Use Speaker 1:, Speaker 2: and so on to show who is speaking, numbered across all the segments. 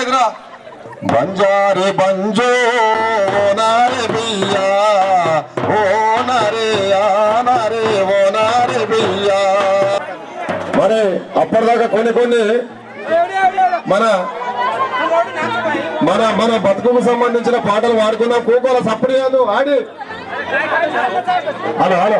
Speaker 1: ఎదురా బంజారే బంజో ఓనారే బియ్యా ఓనారే ఆనారే ఓనారే బియ్యా మరి అప్పటిదాకా కొన్ని కొన్ని మన మన మన బతుకుకు సంబంధించిన పాటలు వాడుకున్నాం కూకోల సప్పుడు కాదు ఆడి హలో హలో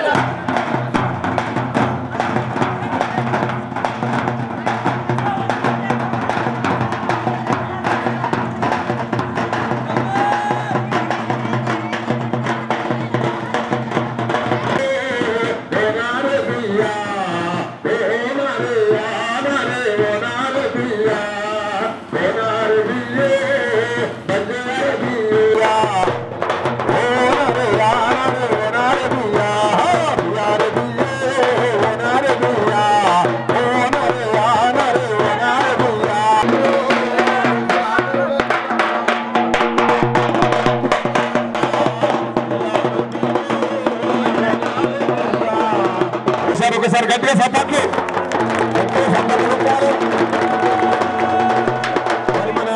Speaker 1: ఒకసారి ఒకసారి గట్టిగా సపాట్లు గట్టిగా సపాట్లు కొట్టాలి. మరి మన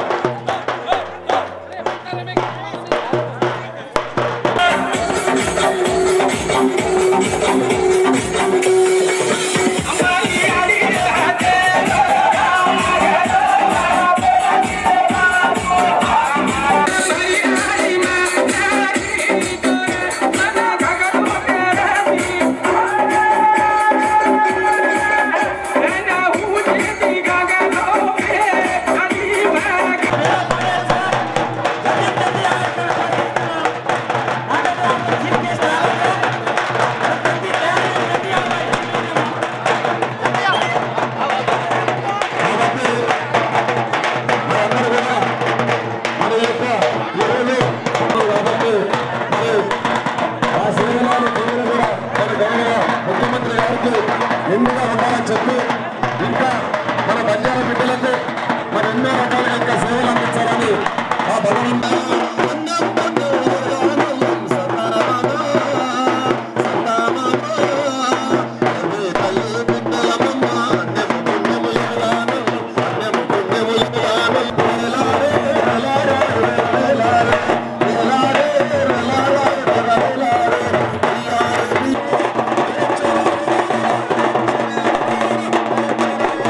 Speaker 1: మనందరూ కూడా మన యొక్క ఈరోజు కాబట్టి మరి ఆ శ్రీరాములు ప్రజలు కూడా మన గౌరవ ముఖ్యమంత్రి గారికి ఎన్నిగా ఉండాలని చెప్పి ఇంకా మన బంజారా బిడ్డలకు మరి ఎన్నో రకాలుగా ఇంకా సేవలు అందించాలని ఆ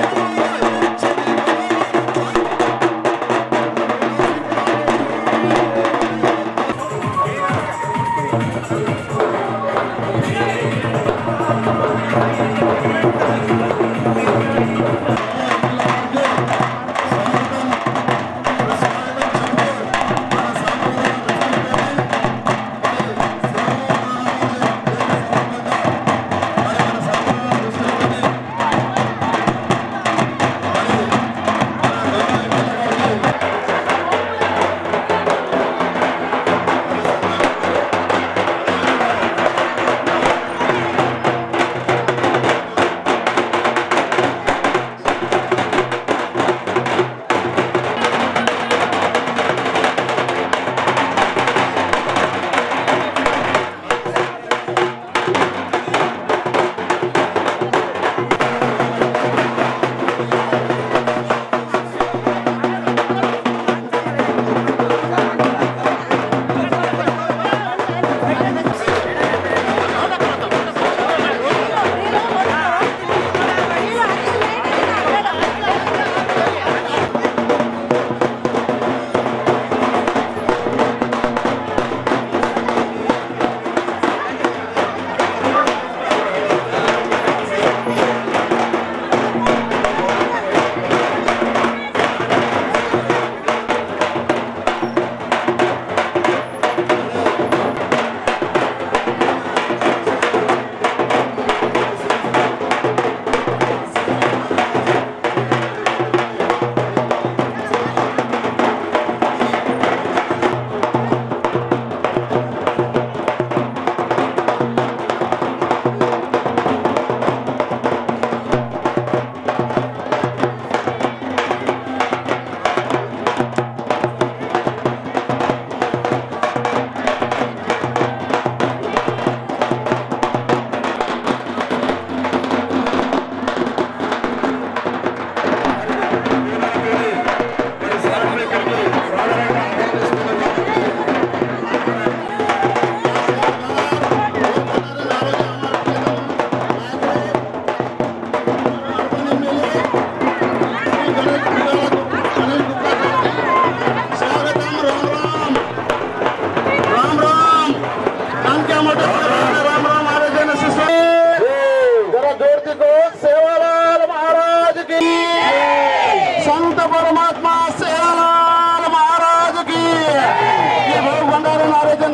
Speaker 2: శ్రీరాములు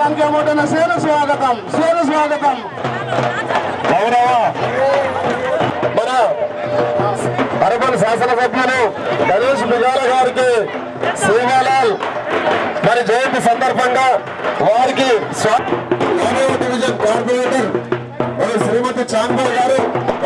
Speaker 2: మండలానికి ఏమవుతున్న సేన స్వాగతం సేన స్వాగతం
Speaker 1: గౌరవ మన అరబన్ శాసనసభ్యులు గణేష్ బిగాల గారికి సేవాలాల్ మరి జయంతి సందర్భంగా వారికి స్వా- గౌరవ డివిజన్ కార్పొరేటర్ మరి శ్రీమతి చాంబర్ గారు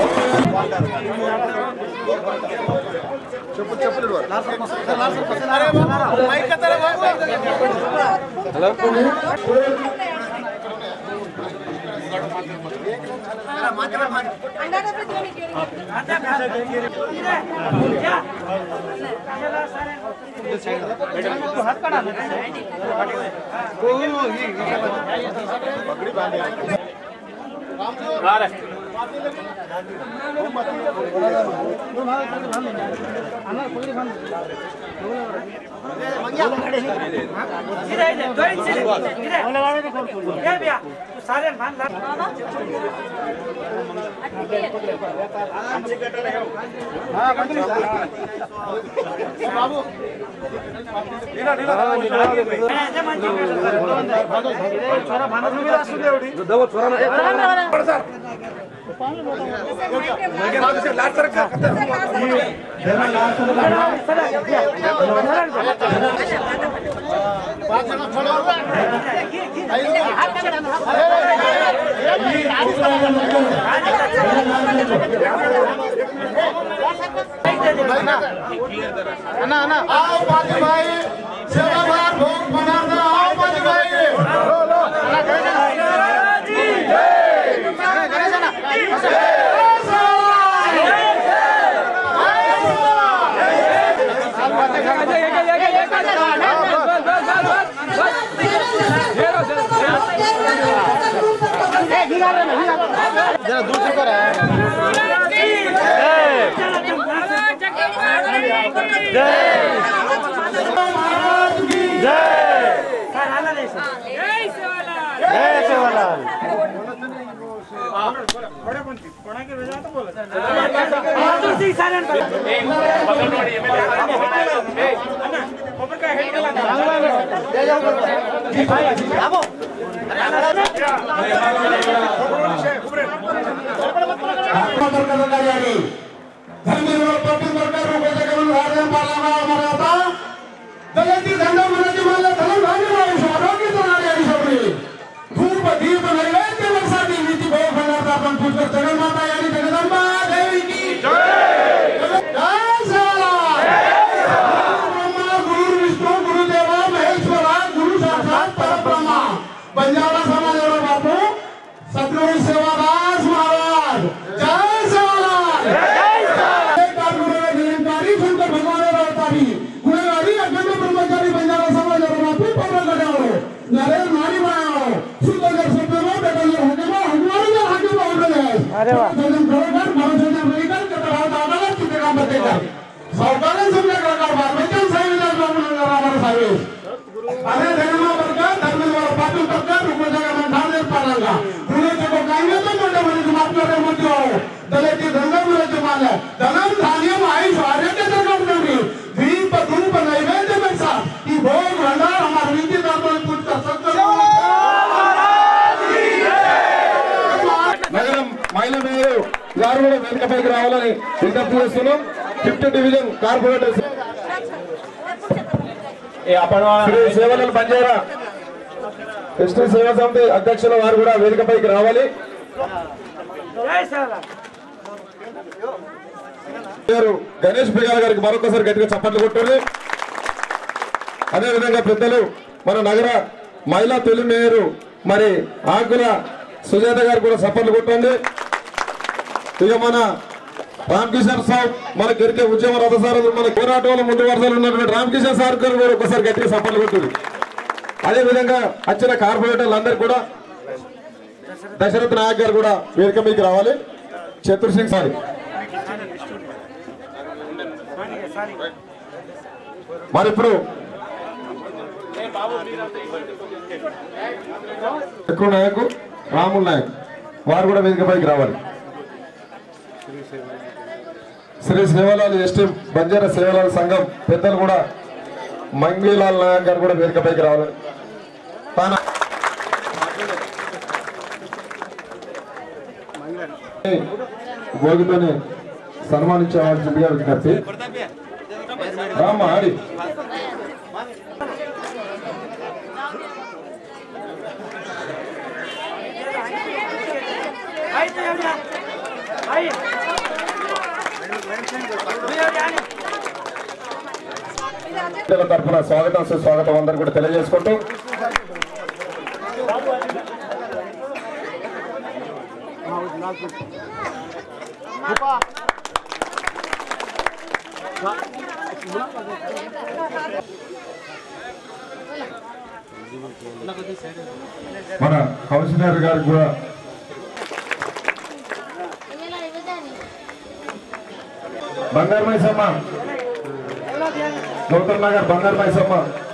Speaker 2: आओ पाजी भाई सेवादार भोग बनाता आओ पाजी भाई दलती धंदा मनाची मला धलन भाजी माणूस आरोग्य होणारी आणि सगळी धूप दीप नैवेद्य वर्षाची नीती भाऊ भंडारचा आपण पुष्कर जगन्माता आणि जगदंबा देवी की जय शिवराय. ब्रह्मा गुरु विष्णू गुरुदेवा महेश्वरा गुरु साक्षात परब्रह्मा बंजारा समाजावर बापू सद्गुरू सेवादास महाराज जय शिवराय निरंकारी संत भगवान अवतारी गुणगारी अखंड ब्रह्मचारी बंजारा समाजावर बापू पवनगडावर नरेश नारी मायावर सुंदर सभ्यमा बेटल हजमा हजमारी हाजी बावडले अरे वा खरोखर भरोसा रविकर कटरा दादाला चित्रकाम बतेकर सावकारण समजा कलाकार बारबेचन साहेबांना बाबू नगरावर साहेब అదే ధర్మ వర్గ ధర్మ పార్టీ వర్గ రుగ్మజగా మండాలే పాలంగా పుణ్యతో కాంగ్రెస్ మండ మనకి మాట్లాడే మధ్య దళిత దంగం రోజు మాల ధనం ధాన్యం ఆయుష్ ఆరోగ్య सरकार दीप धूप नैवेद्य में सा ఈ భోग भंडार हमारे नीति धर्म में पूछ कर सकते
Speaker 1: నగరం మహిళా మేయర్ గారు కూడా వెనుకపైకి రావాలని విజ్ఞప్తి చేస్తున్నాం fifth division corporator Shri Sevalal Banjara ST సేవా సమితి అధ్యక్షుల వారు కూడా వేదికపైకి రావాలి పేరు గణేష్ బిగాల గారికి మరొకసారి గట్టిగా చప్పట్లు కొట్టండి అదేవిధంగా పెద్దలు మన నగర మహిళా తొలి మేయరు మరి ఆకుల సుజాత గారు కూడా చప్పట్లు కొట్టండి ఇక మన రామకిషన్ సాబ్ మన గిరికే ఉద్యమ రథసారథులు మన పోరాటంలో ముందు వరుసలో ఉన్నటువంటి రామకిషన్ సార్ గారు కూడా ఒకసారి గట్టిగా సపోర్ట్ కొట్టింది అదే విధంగా వచ్చిన కార్పొరేటర్లు అందరు కూడా దశరథ్ నాయక్ గారు కూడా వేదిక మీకు రావాలి చతుర్ సింగ్ సార్ మరి ఇప్పుడు ఎక్కువ నాయకు రాముల్ నాయక్ వారు కూడా వేదికపైకి రావాలి శ్రీ సేవలాల్ ఎస్టీ బంజారా సేవలాల్ సంఘం పెద్దలు కూడా మంగళీలాల్ నాయక్ గారు కూడా వేదికపైకి రావాలి తాన భోగితోనే సన్మానించవలసిందిగా విజ్ఞప్తి రామ్మ ఆడి పిల్లల తరఫున స్వాగతం సుస్వాగతం అందరు కూడా తెలియజేసుకుంటూ మన కౌన్సిలర్ గారికి కూడా బంగారు మైసమ్మ గౌతమ్ నగర్ బంగారు మైసమ్మ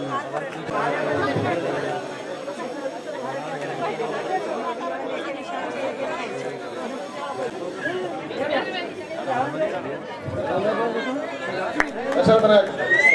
Speaker 1: యశోద నాయక్.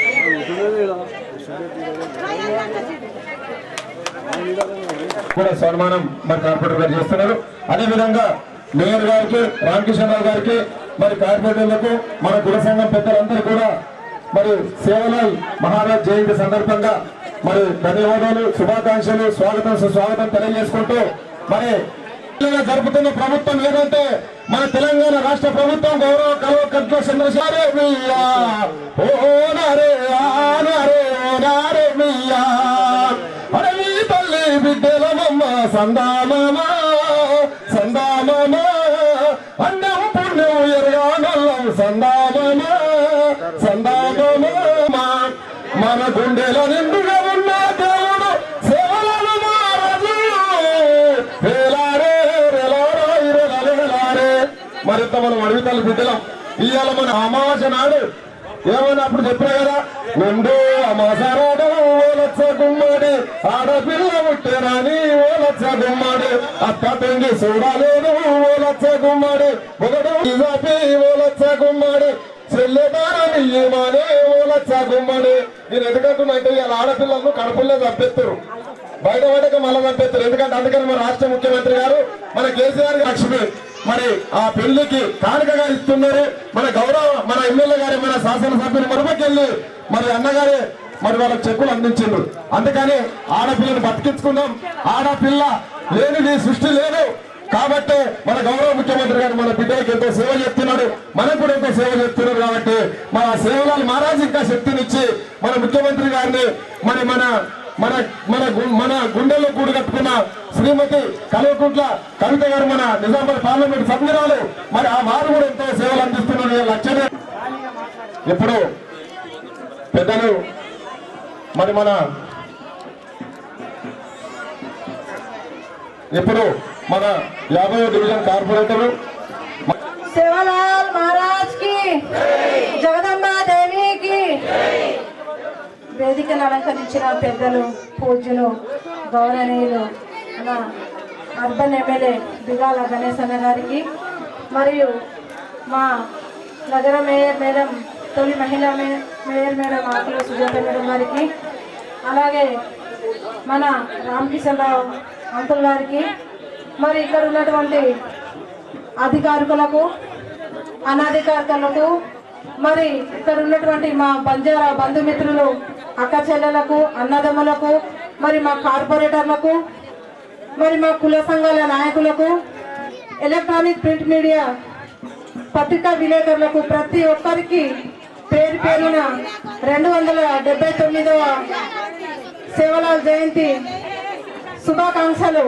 Speaker 1: కూడా సన్మానం మరి కార్పొరేటర్ గారు చేస్తున్నారు అదే విధంగా మేయర్ గారికి రామకిషన్ రావు గారికి మరి కార్పొరేటర్లకు మన కుల సంఘం పెద్దలందరూ కూడా మరి సేవలాల్ మహారాజ్ జయంతి సందర్భంగా మరి ధన్యవాదాలు శుభాకాంక్షలు స్వాగతం సుస్వాగతం తెలియజేసుకుంటూ మరి తెలంగాణ జరుపుతున్న ప్రభుత్వం ఏదంటే మన తెలంగాణ రాష్ట్ర ప్రభుత్వం గౌరవ కలవ కట్ల చంద్రశేఖర్ ఓ నారే ఆ నారే ఓ నారే మియా అడవి తల్లి బిడ్డలమమ్మ సందామమ్మ సందామమ్మ అన్నం పుణ్యం ఎరగా నల్లం సందామమ్మ సందామమ్మ మన గుండెల నిండుగా ఉన్న దేవుడు సేవలను మారదు వేలారే రెలారా ఇరెలలేలారే మరింత మనం అడవి తల్లి బిడ్డలం ఇవాళ మన అమావాస నాడు ఏమని అప్పుడు చెప్పా కదా నిండు అమాసరాడు ఓలచ్చ గుమ్మడి ఆడపిల్ల ముట్టెనని ఓలచ్చ గుమ్మడి అత్త తంగి చూడలేదు ఓలచ్చ గుమ్మడి ఒకడు ఇజాపి ఓలచ్చ గుమ్మడి చెల్లెదారని ఏమని ఓలచ్చ గుమ్మడి నేను ఎందుకంటున్నా అంటే ఇవాళ ఆడపిల్లలను కడుపుల్లో చంపేస్తారు బయట పడక మళ్ళీ చంపేస్తారు ఎందుకంటే అందుకని మన రాష్ట్ర ముఖ్యమంత్రి గారు మన కేసీఆర్ గారు లక్ష్మి మరి ఆ పెళ్లికి కానుకగా ఇస్తున్నారు మన గౌరవ మన ఎమ్మెల్యే గారి మన శాసనసభ్యులు మరొకకెళ్ళి మరి అన్నగారే మరి వాళ్ళకి చెక్కులు అందించిండ్రు అందుకని ఆడపిల్లని బతికించుకుందాం ఆడపిల్ల లేనిది సృష్టి లేదు కాబట్టి మన గౌరవ ముఖ్యమంత్రి గారు మన బిడ్డలకు ఎంతో సేవ చేస్తున్నాడు మనకు కూడా ఎంతో సేవ చేస్తున్నారు కాబట్టి మన సేవలాలు మహారాజు ఇంకా శక్తినిచ్చి మన ముఖ్యమంత్రి గారిని మరి మన మన మన గు- మన గుండెల్లో కూడు కట్టుకున్న శ్రీమతి కల్వకుంట్ల కవిత గారు మన నిజామాబాద్ పార్లమెంట్ సభ్యురాలు మరి ఆ వారు కూడా ఎంతో సేవలు అందిస్తున్నారు ఈ లక్ష్యమే ఇప్పుడు పెద్దలు మరి మన ఇప్పుడు మన యాభై డివిజన్ కార్పొరేటర్
Speaker 3: सेवालाल महाराज की జగదంబా దేవికి వేదికను అలంకరించిన పెద్దలు పూజ్యులు గౌరవనీయులు మన అర్బన్ ఎమ్మెల్యే దిగాల గణేశ్ అన్న గారికి మరియు మా నగర మేయర్ మేడం తొలి మహిళా మే- mayor madam Akula Sujata madam గారికి అలాగే మన రామకిషన్ రావు అంకుల్ గారికి మరి ఇక్కడ ఉన్నటువంటి అధికారులకు అనధికారులకు మరి ఇక్కడ ఉన్నటువంటి మా బంజారా బంధుమిత్రులు అక్క చెల్లెలకు అన్నదమ్ములకు మరి మా కార్పొరేటర్లకు మరి మా కుల సంఘాల నాయకులకు ఎలక్ట్రానిక్ ప్రింట్ మీడియా పత్రికా విలేకరులకు ప్రతి ఒక్కరికి పేరు పేరున రెండు వందల డెబ్బై తొమ్మిదవ సేవలాల్ జయంతి శుభాకాంక్షలు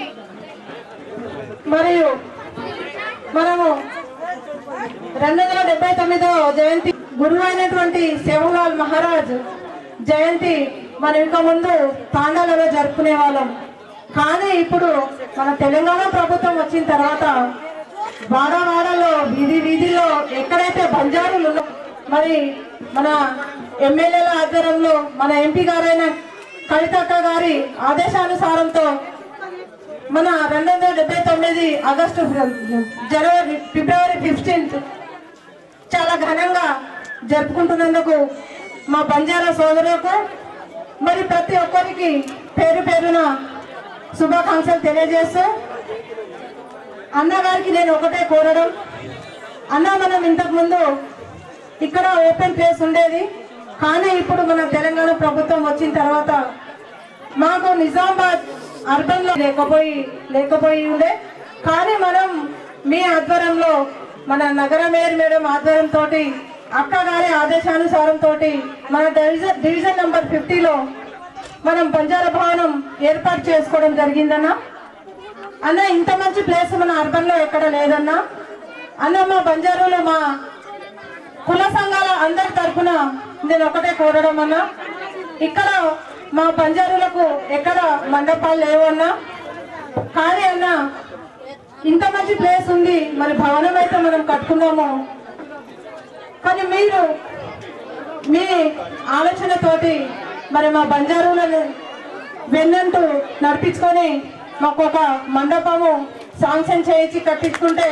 Speaker 3: మరియు మనము రెండు వందల డెబ్బై తొమ్మిదో జయంతి గురువు అయినటువంటి సేవలాల్ మహారాజ్ జయంతి మనం ఇంకా ముందు తాండాలలో జరుపుకునే వాళ్ళం కానీ ఇప్పుడు మన తెలంగాణ ప్రభుత్వం వచ్చిన తర్వాత వాడ వాడలో వీధి వీధిలో ఎక్కడైతే బంజారులు ఉన్నాయో, మరి మన ఎమ్మెల్యేల ఆధ్వర్యంలో మన ఎంపీ గారైన కవితక్క గారి ఆదేశానుసారంతో మన రెండు వందల డెబ్బై తొమ్మిది ఆగస్టు జనవరి ఫిబ్రవరి ఫిఫ్టీన్త్ చాలా ఘనంగా జరుపుకుంటున్నందుకు మా బంజారా సోదరులకు మరి ప్రతి ఒక్కరికి పేరు పేరున శుభాకాంక్షలు తెలియజేస్తూ అన్నగారికి నేను ఒకటే కోరడం అన్న మనం ఇంతకు ముందు ఇక్కడ ఓపెన్ ప్లేస్ ఉండేది కానీ ఇప్పుడు మన తెలంగాణ ప్రభుత్వం వచ్చిన తర్వాత మాకు నిజామాబాద్ అర్బన్ లో లేకపోయి లేకపోయి ఉండే కానీ మనం మీ ఆధ్వర్యంలో మన నగర మేయర్ మేడం ఆధ్వర్యంతో అక్క గారి ఆదేశానుసారం తోటి మన డివిజన్ డివిజన్ నంబర్ ఫిఫ్టీలో మనం బంజారా భవనం ఏర్పాటు చేసుకోవడం జరిగిందన్న అన్న ఇంత మంచి ప్లేస్ మన అర్బన్ లో ఎక్కడ లేదన్నా అన్న మా బంజారాలో మా కుల సంఘాల అందరి తరఫున నేను ఒకటే కోరడం అన్నా ఇక్కడ మా బంజారులకు ఎక్కడ మండపాలు లేవన్నా కానీ అన్న ఇంత మంచి ప్లేస్ ఉంది మరి భవనం అయితే మనం కట్టుకున్నాము కానీ మీరు మీ ఆలోచనతోటి మరి మా బంజారులను వెన్నంటూ నడిపించుకొని మాకు ఒక మండపము శాంక్షన్ చేయించి కట్టించుకుంటే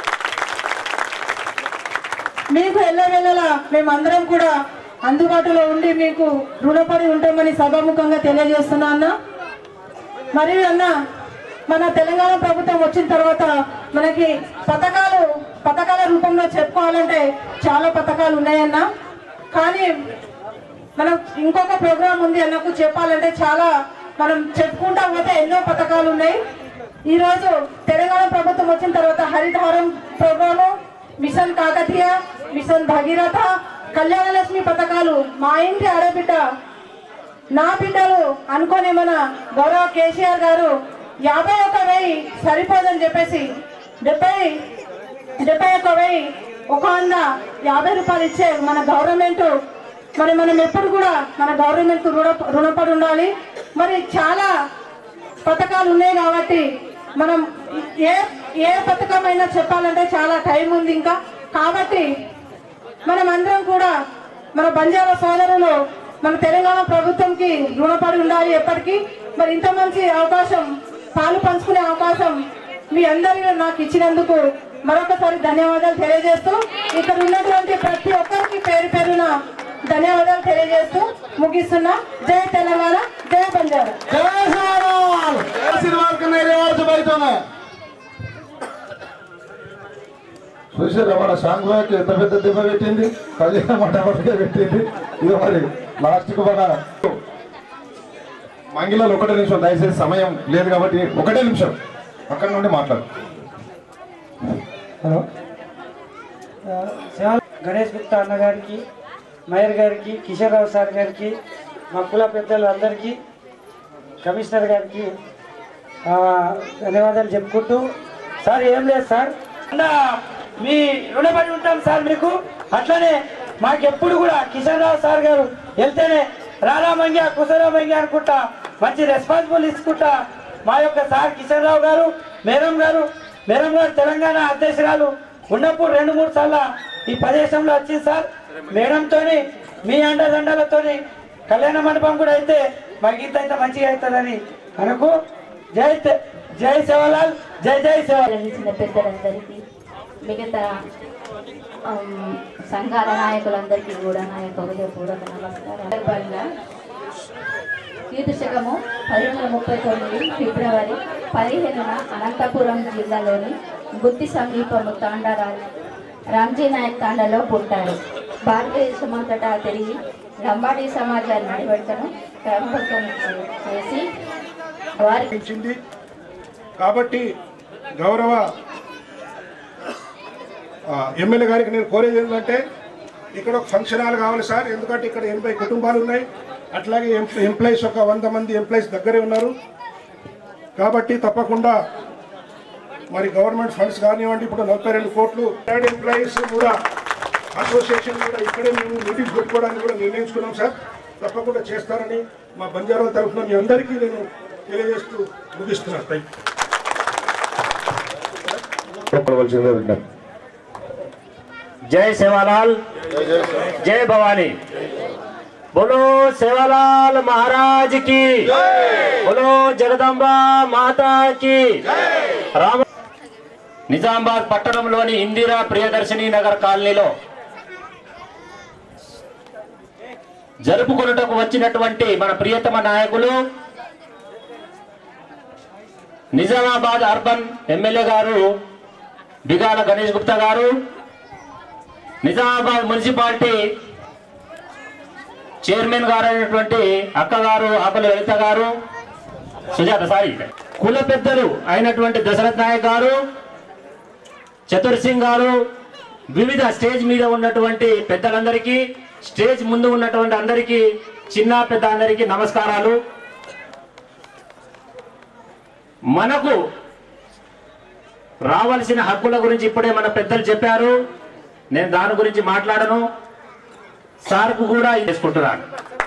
Speaker 3: మీకు ఎల్లవేళలా మేమందరం కూడా అందుబాటులో ఉండి మీకు రుణపడి ఉంటామని సభాముఖంగా తెలియజేస్తున్నా అన్న మరియు అన్న మన తెలంగాణ ప్రభుత్వం వచ్చిన తర్వాత మనకి పథకాలు పథకాల రూపంలో చెప్పుకోవాలంటే చాలా పథకాలు ఉన్నాయన్న కానీ మనం ఇంకొక ప్రోగ్రాం ఉంది అన్నకు చెప్పాలంటే చాలా మనం చెప్పుకుంటా పోతే ఎన్నో పథకాలు ఉన్నాయి ఈ రోజు తెలంగాణ ప్రభుత్వం వచ్చిన తర్వాత Harithaharam program mission Kakatiya mission Bhagiratha Kalyana Lakshmi పథకాలు మా ఇంటి ఆడబిడ్డ నా బిడ్డలు అనుకునే మన గౌరవ కేసీఆర్ గారు యాభై ఒక వెయ్యి సరిపోదని చెప్పేసి డెబ్బై డెబ్బై ఒక వెయ్యి ఒక వంద యాభై రూపాయలు ఇచ్చే మన గవర్నమెంట్ మరి మనం ఎప్పుడు కూడా మన గవర్నమెంట్ రుణ రుణపడి ఉండాలి మరి చాలా పథకాలు ఉన్నాయి కాబట్టి మనం ఏ ఏ పథకం అయినా చెప్పాలంటే చాలా టైం ఉంది ఇంకా కాబట్టి మనం అందరం కూడా మన బంజారా సోదరులు మన తెలంగాణ ప్రభుత్వంకి రుణపడి ఉండాలి ఎప్పటికీ మరి ఇంత మంచి అవకాశం పాలు పంచుకునే అవకాశం మీ అందరిలో నాకు ఇచ్చినందుకు మరొకసారి ధన్యవాదాలు తెలియజేస్తూ ఇక్కడ ఉన్నటువంటి ప్రతి ఒక్కరికి పేరు పేరున ధన్యవాదాలు తెలియజేస్తూ ముగిస్తున్నా జై తెలంగాణ జై బంజారా
Speaker 2: జై శ్రీరామ్ ఆశీర్వాद करने रे और बैठो ना
Speaker 1: చూసారా మన సాంగ్వాకి ఎంత పెద్ద దెబ్బ పెట్టింది కళ్యాణ మండపంగా పెట్టింది ఇది మరి లాస్ట్కి మన మంగిలాలు ఒకటే నిమిషం దయచేసి సమయం లేదు కాబట్టి ఒకటే నిమిషం అక్కడ నుండి మాట్లాడు
Speaker 4: హలో ఆ, శివ- గణేష్ గుప్తా అన్న గారికి మేయర్ గారికి కిషోర్ రావు సార్ గారికి మా కుల పెద్దలు అందరికీ కమిషనర్ గారికి ఆ, ధన్యవాదాలు చెప్పుకుంటూ సార్ ఏం లేదు సార్ అన్న, మీ రుణపడి ఉంటాం సార్ మీకు అట్లనే మాకెప్పుడు కూడా కిషన్ రావు సార్ గారు వెళ్తేనే రారామంగా కుసరామంగా అనుకుంటా మంచి రెస్పాన్సిబుల్ ఇచ్చుకుంటా మా యొక్క సార్ కిషన్ రావు గారు మేరం గారు మేరం గారు తెలంగాణ అధ్యక్షురాలు ఉన్నప్పుడు రెండు మూడు సార్లు ఈ ప్రదేశంలో వచ్చింది సార్ మేడంతోని మీ అండదండలతోని కళ్యాణ మండపం కూడా అయితే మాకు ఇంత అయితే మంచిగా అవుతుందని అనుకు జై తె- జై సేవలాల్ జై జై సేవ
Speaker 5: నిర్వహించిన పెద్దలందరికీ మిగతా ఆమ్, సంఘాల నాయకులందరికీ కూడా నా యొక్క హృదయపూర్వక నమస్కారం సందర్భంగా కీర్తిశకము పదిహేను వందల ముప్పై తొమ్మిది ఫిబ్రవరి పదిహేనున అనంతపురం జిల్లాలోని బుద్ధి సమీపము తాండారా రామ్జీ నాయక్ తాండాలో పుట్టారు భారతదేశం అంతటా తిరిగి లంబాడీ సమాజాన్ని నడిపెడతను క్రమబద్ధం చేసి వారి
Speaker 6: ఇచ్చింది కాబట్టి గౌరవ ఆ, ఎమ్మెల్యే గారికి నేను కోరేది ఏంటంటే ఇక్కడ ఒక ఫంక్షన్ హాల్ కావాలి సార్ ఎందుకంటే ఇక్కడ ఎనభై కుటుంబాలు ఉన్నాయి అట్లాగే ఎంప్లాయీస్ ఒక వంద మంది ఎంప్లాయీస్ దగ్గరే ఉన్నారు కాబట్టి తప్పకుండా మరి గవర్నమెంట్ ఫండ్స్ కానివ్వండి ఇప్పుడు నలభై రెండు కోట్లు థర్డ్ ఎంప్లాయీస్ కూడా అసోసియేషన్ కూడా ఇక్కడే మేము మీటింగ్స్ పెట్టుకోవడానికి కూడా నిర్ణయించుకున్నాం సార్ తప్పకుండా చేస్తారని మా బంజారాల తరఫున మీ అందరికీ నేను తెలియజేస్తూ ముగిస్తున్నాను థ్యాంక్ యూ
Speaker 1: చెప్పవలసిందే విజ్ఞప్తి
Speaker 7: जय सेवालाल जय भवानी बोलो सेवालाल महाराज की बोलो जगदम्बा माता की రామ నిజామాబాద్ పట్టణంలోని ఇందిరా ప్రియదర్శిని నగర్ కాలనీలో జరుపుకొనుటకు వచ్చినటువంటి మన ప్రియతమ నాయకులు నిజామాబాద్ అర్బన్ ఎమ్మెల్యే గారు బిగాల గణేష్ గుప్తా గారు నిజామాబాద్ మున్సిపాలిటీ చైర్మన్ గారు అయినటువంటి అక్క గారు ఆకుల లలిత గారు సుజాత సారీ కుల పెద్దలు అయినటువంటి దశరథ్ నాయక్ గారు చతుర్ సింగ్ గారు వివిధ స్టేజ్ మీద ఉన్నటువంటి పెద్దలందరికీ స్టేజ్ ముందు ఉన్నటువంటి అందరికీ చిన్న పెద్ద అందరికీ నమస్కారాలు మనకు రావాల్సిన హక్కుల గురించి ఇప్పుడే మన పెద్దలు చెప్పారు నేను దాని గురించి మాట్లాడను సార్కు కూడా చేసుకుంటున్నాను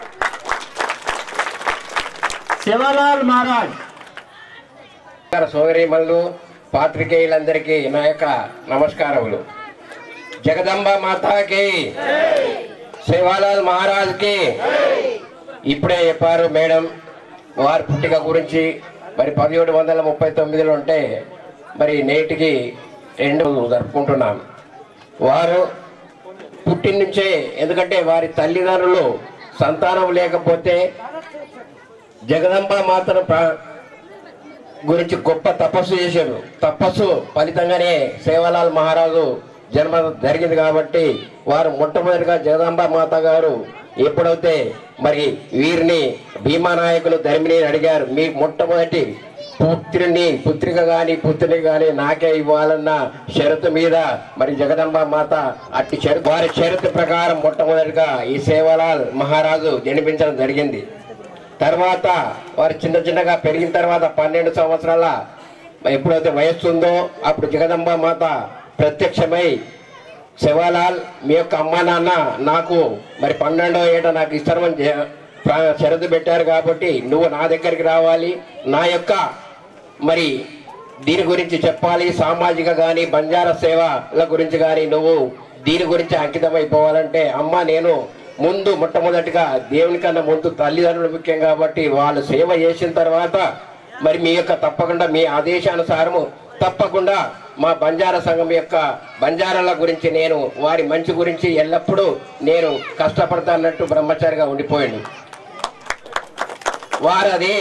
Speaker 7: శివలాల్ మహారాజ్
Speaker 8: సోదరిమల్లు పాత్రికేయులందరికీ నా యొక్క నమస్కారములు జగదంబ మాతాకి శివాలాల్ మహారాజ్కి ఇప్పుడే చెప్పారు మేడం వారి పుట్టిక గురించి మరి పదిహేడు వందల ముప్పై తొమ్మిదిలో ఉంటే మరి నేటికి రెండు జరుపుకుంటున్నాం వారు పుట్టిన నుంచే ఎందుకంటే వారి తల్లిదండ్రులు సంతానం లేకపోతే జగదంబ మాతను ప్ర- గురించి గొప్ప తపస్సు చేశారు తపస్సు ఫలితంగానే సేవలాల్ మహారాజు జన్మ జరిగింది కాబట్టి వారు మొట్టమొదటిగా జగదాంబ మాత గారు ఎప్పుడైతే మరి వీరిని భీమానాయకులు ధర్మిని అడిగారు మీ మొట్టమొదటి పుత్రుని పుత్రిక గాని పుత్రుని గాని నాకే ఇవ్వాలన్న షరతు మీద మరి జగదంబ మాత అట్టి షరతు వారి షరతు ప్రకారం మొట్టమొదటిగా ఈ సేవలాల్ మహారాజు జన్మించడం జరిగింది తర్వాత వారు చిన్న చిన్నగా పెరిగిన తర్వాత పన్నెండు సంవత్సరాల ఎప్పుడైతే వయస్సు ఉందో అప్పుడు జగదంబ మాత ప్రత్యక్షమై శివలాల్ మీ యొక్క అమ్మా నాన్న నాకు మరి పన్నెండో ఏట నాకు ఇస్తారని జ- ప్ర- షరతు పెట్టారు కాబట్టి నువ్వు నా దగ్గరికి రావాలి నా యొక్క మరి దీని గురించి చెప్పాలి సామాజిక కానీ బంజారా సేవల గురించి కానీ నువ్వు దీని గురించి అంకితమైపోవాలంటే అమ్మ నేను ముందు మొట్టమొదటిగా దేవుని కన్నా ముందు తల్లిదండ్రులు ముఖ్యం కాబట్టి వాళ్ళు సేవ చేసిన తర్వాత మరి మీ యొక్క తప్పకుండా మీ ఆదేశానుసారము తప్పకుండా మా బంజారా సంఘం యొక్క బంజారాల గురించి నేను వారి మంచి గురించి ఎల్లప్పుడూ నేను కష్టపడతానట్టు బ్రహ్మచారిగా ఉండిపోయాడు వారు అదే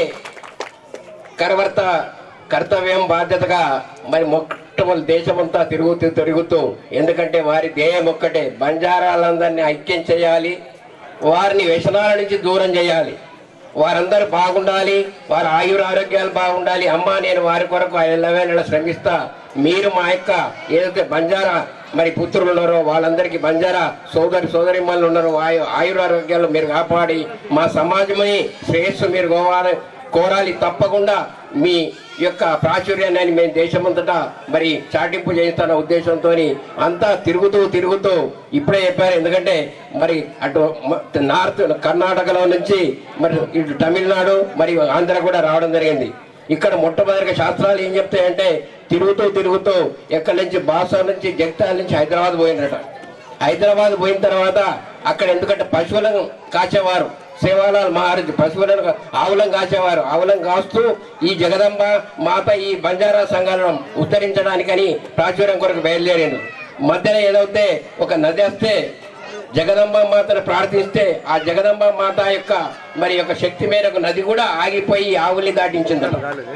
Speaker 8: కరవర్త కర్తవ్యం బాధ్యతగా మరి మొట్టమొదటి దేశమంతా తిరుగుతూ తిరుగుతూ ఎందుకంటే వారి ధ్యేయం ఒక్కటే బంజారాలందరినీ ఐక్యం చేయాలి వారిని వ్యసనాల నుంచి దూరం చేయాలి వారందరూ బాగుండాలి వారి ఆయుర ఆరోగ్యాలు బాగుండాలి అమ్మా నేను వారి కొరకు ఎల్లవేళ శ్రమిస్తా మీరు మా యొక్క ఏదైతే బంజారా మరి పుత్రులు ఉన్నారో వాళ్ళందరికీ బంజారా సోదరి సోదరిమ్మలు ఉన్నారో ఆయు ఆయురారోగ్యాలు మీరు కాపాడి మా సమాజమని శ్రేయస్సు మీరు కోవాలి కోరాలి తప్పకుండా మీ యొక్క ప్రాచుర్యాన్ని మేము దేశమంతటా మరి చాటింపు చేయిస్తున్న ఉద్దేశంతో అంతా తిరుగుతూ తిరుగుతూ ఇప్పుడే చెప్పారు ఎందుకంటే మరి అటు మ- నార్త్ కర్ణాటకలో నుంచి మరి ఇటు తమిళనాడు మరియు ఆంధ్ర కూడా రావడం జరిగింది ఇక్కడ మొట్టమొదటిగా శాస్త్రాలు ఏం చెప్తాయంటే తిరుగుతూ తిరుగుతూ ఎక్కడి నుంచి బాసా నుంచి జగిత్యాల నుంచి హైదరాబాద్ పోయినట హైదరాబాద్ పోయిన తర్వాత అక్కడ ఎందుకంటే పశువులను కాచేవారు సేవాలాల్ మహారాజ్ పశువులను ఆవులను కాచేవారు ఆవులను కాస్తూ ఈ జగదంబ మాత ఈ బంజారా సంఘాలను ఉద్ధరించడానికని ప్రాచుర్యం కొరకు బయలుదేరాడు మధ్యలో ఏదైతే ఒక నది వస్తే జగదంబ మాతను ప్రార్థిస్తే ఆ జగదంబ మాత యొక్క మరి యొక్క శక్తి మేరకు నది కూడా ఆగిపోయి ఆవుల్ని దాటించిందట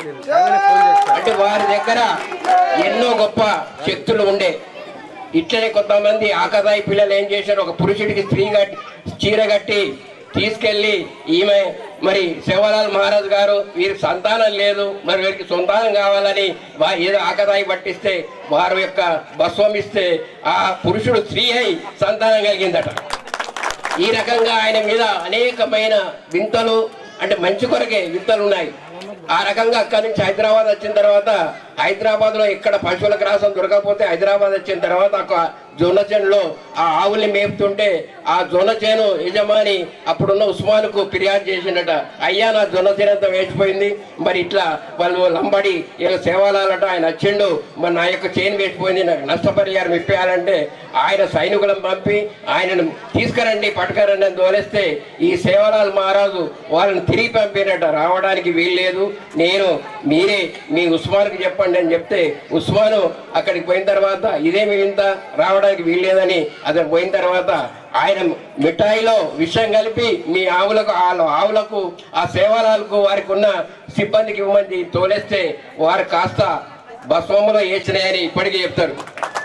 Speaker 8: అంటే వారి దగ్గర ఎన్నో గొప్ప శక్తులు ఉండే ఇట్లనే కొంతమంది ఆకదాయి పిల్లలు ఏం చేశారు ఒక పురుషుడికి స్త్రీ కట్టి చీర కట్టి తీసుకెళ్లి ఈమె మరి శివలాల్ మహారాజ్ గారు వీరికి సంతానం లేదు మరి వీరికి సంతానం కావాలని వా- ఏదో ఆకదాయి పట్టిస్తే వారి యొక్క భస్వం ఇస్తే ఆ పురుషుడు స్త్రీ అయి సంతానం కలిగిందట ఈ రకంగా ఆయన మీద అనేకమైన వింతలు అంటే మంచి కొరకే వింతలు ఉన్నాయి ఆ రకంగా అక్కడి నుంచి హైదరాబాద్ వచ్చిన తర్వాత హైదరాబాద్ లో ఇక్కడ పశువుల గ్రాసం దొరకకపోతే హైదరాబాద్ వచ్చిన తర్వాత ఒక జొన్న చేనులో ఆ ఆవుల్ని మేపుతుంటే ఆ జొన్న చేను యజమాని అప్పుడున్న ఉస్మాన్కు ఫిర్యాదు చేసిండట అయ్యా నా జొన్న చేను అంతా వేసిపోయింది మరి ఇట్లా వాళ్ళు లంబడి ఏదో సేవాలట ఆయన వచ్చిండు మరి నా యొక్క చేను వేసిపోయింది నాకు నష్టపరిహారం ఇప్పేయాలంటే ఆయన సైనికులను పంపి ఆయనను తీసుకురండి పట్టుకరండి అని తోలేస్తే ఈ సేవలాల్ మహారాజు వాళ్ళని తిరిగి పంపినట్ట రావడానికి వీల్లేదు నేను మీరే మీ ఉస్మాన్కి చెప్పండి అని చెప్తే ఉస్మాను అక్కడికి పోయిన తర్వాత ఇదేమి ఇంత రావడానికి వీల్లేదని అతను పోయిన తర్వాత ఆయన మిఠాయిలో విషం కలిపి మీ ఆవులకు ఆ ఆవులకు ఆ సేవలాలకు వారికి ఉన్న సిబ్బందికి ఇవ్వమని తోలేస్తే వారు కాస్త భస్వంలో వేసినాయని ఇప్పటికీ చెప్తారు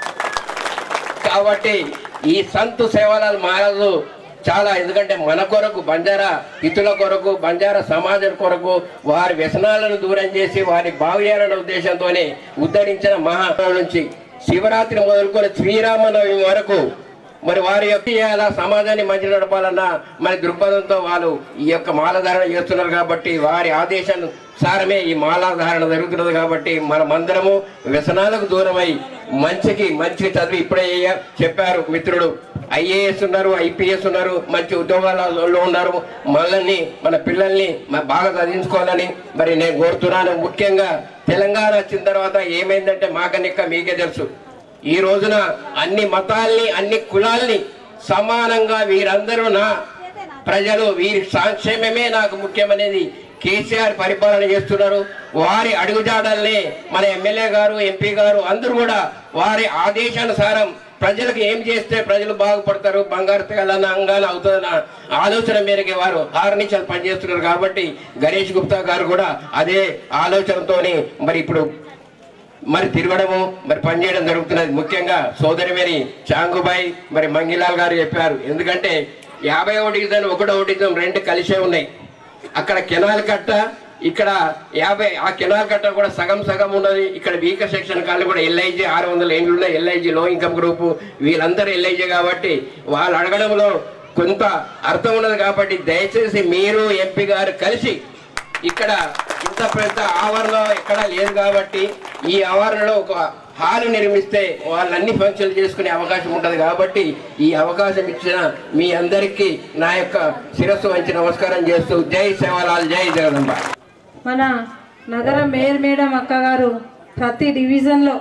Speaker 8: కాబట్టి ఈ సంతు సేవలాల్ మహారాజు చాలా ఎందుకంటే మన కొరకు బంజారా ఇతుల కొరకు బంజారా సమాజం కొరకు వారి వ్యసనాలను దూరం చేసి వారి బాగు చేయాలనే ఉద్దేశంతోనే ఉద్ధరించిన మహా నుంచి శివరాత్రి మొదలుకొని శ్రీరామనవమి వరకు మరి వారి యొక్క చేయాలా సమాజాన్ని మంచి నడపాలన్న మరి దృక్పథంతో వాళ్ళు ఈ యొక్క మాలధారణ చేస్తున్నారు కాబట్టి వారి ఆదేశాలు సారమే ఈ మాలాధారణ జరుగుతున్నది కాబట్టి మనమందరము వ్యసనాలకు దూరమై మంచికి మంచి చదివి ఇప్పుడే అయ్యా- చెప్పారు మిత్రుడు ఐఏఎస్ ఉన్నారు ఐపీఎస్ ఉన్నారు మంచి ఉద్యోగాలలో ఉన్నారు మనల్ని మన పిల్లల్ని మ- బాగా చదివించుకోవాలని మరి నేను కోరుతున్నాను ముఖ్యంగా తెలంగాణ వచ్చిన తర్వాత ఏమైందంటే మాకనిక్క మీకే తెలుసు ఈ రోజున అన్ని మతాల్ని అన్ని కులాల్ని సమానంగా వీరందరూ నా ప్రజలు వీరి సంక్షేమమే నాకు ముఖ్యమనేది కేసీఆర్ పరిపాలన చేస్తున్నారు వారి అడుగుజాడల్ని మన ఎమ్మెల్యే గారు ఎంపీ గారు అందరూ కూడా వారి ఆదేశానుసారం ప్రజలకు ఏం చేస్తే ప్రజలు బాగుపడతారు బంగారు తెలంగాణ అవుతుందన్న ఆలోచన మేరకు వారు ఆర్నిచలు పనిచేస్తున్నారు కాబట్టి గణేష్ గుప్తా గారు కూడా అదే ఆలోచనతోని మరి ఇప్పుడు మరి తిరగడము మరి పనిచేయడం జరుగుతున్నది ముఖ్యంగా సోదరి మేరి చాంగుబాయ్ మరి మంగిలాల్ గారు చెప్పారు ఎందుకంటే యాభై డివిజన్ ఒకటో డివిజన్ రెండు కలిసే ఉన్నాయి అక్కడ కెనాల్ కట్ట ఇక్కడ యాభై ఆ కెనాల్ కట్ట కూడా సగం సగం ఉన్నది ఇక్కడ వీకర్ సెక్షన్ కాళ్ళు కూడా ఎల్ఐజీ ఆరు వందల ఏళ్ళు ఉన్నాయి ఎల్ఐజీ లో ఇన్కమ్ గ్రూప్ వీళ్ళందరూ ఎల్ఐజీ కాబట్టి వాళ్ళు అడగడంలో కొంత అర్థం ఉన్నది కాబట్టి దయచేసి మీరు ఎంపీ గారు కలిసి ఇక్కడ ఇంత పెద్ద ఆవరణ ఎక్కడా లేదు కాబట్టి ఈ ఆవరణలో ఒక హాలు నిర్మిస్తే వాళ్ళు అన్ని ఫంక్షన్లు చేసుకునే అవకాశం ఉంటుంది కాబట్టి ఈ అవకాశం ఇచ్చిన మీ అందరికీ నా యొక్క శిరస్సు వంచి నమస్కారం చేస్తూ జై సేవలాల్ జై జగదంబ
Speaker 3: మన నగర మేయర్ మేడం అక్క గారు ప్రతి డివిజన్లో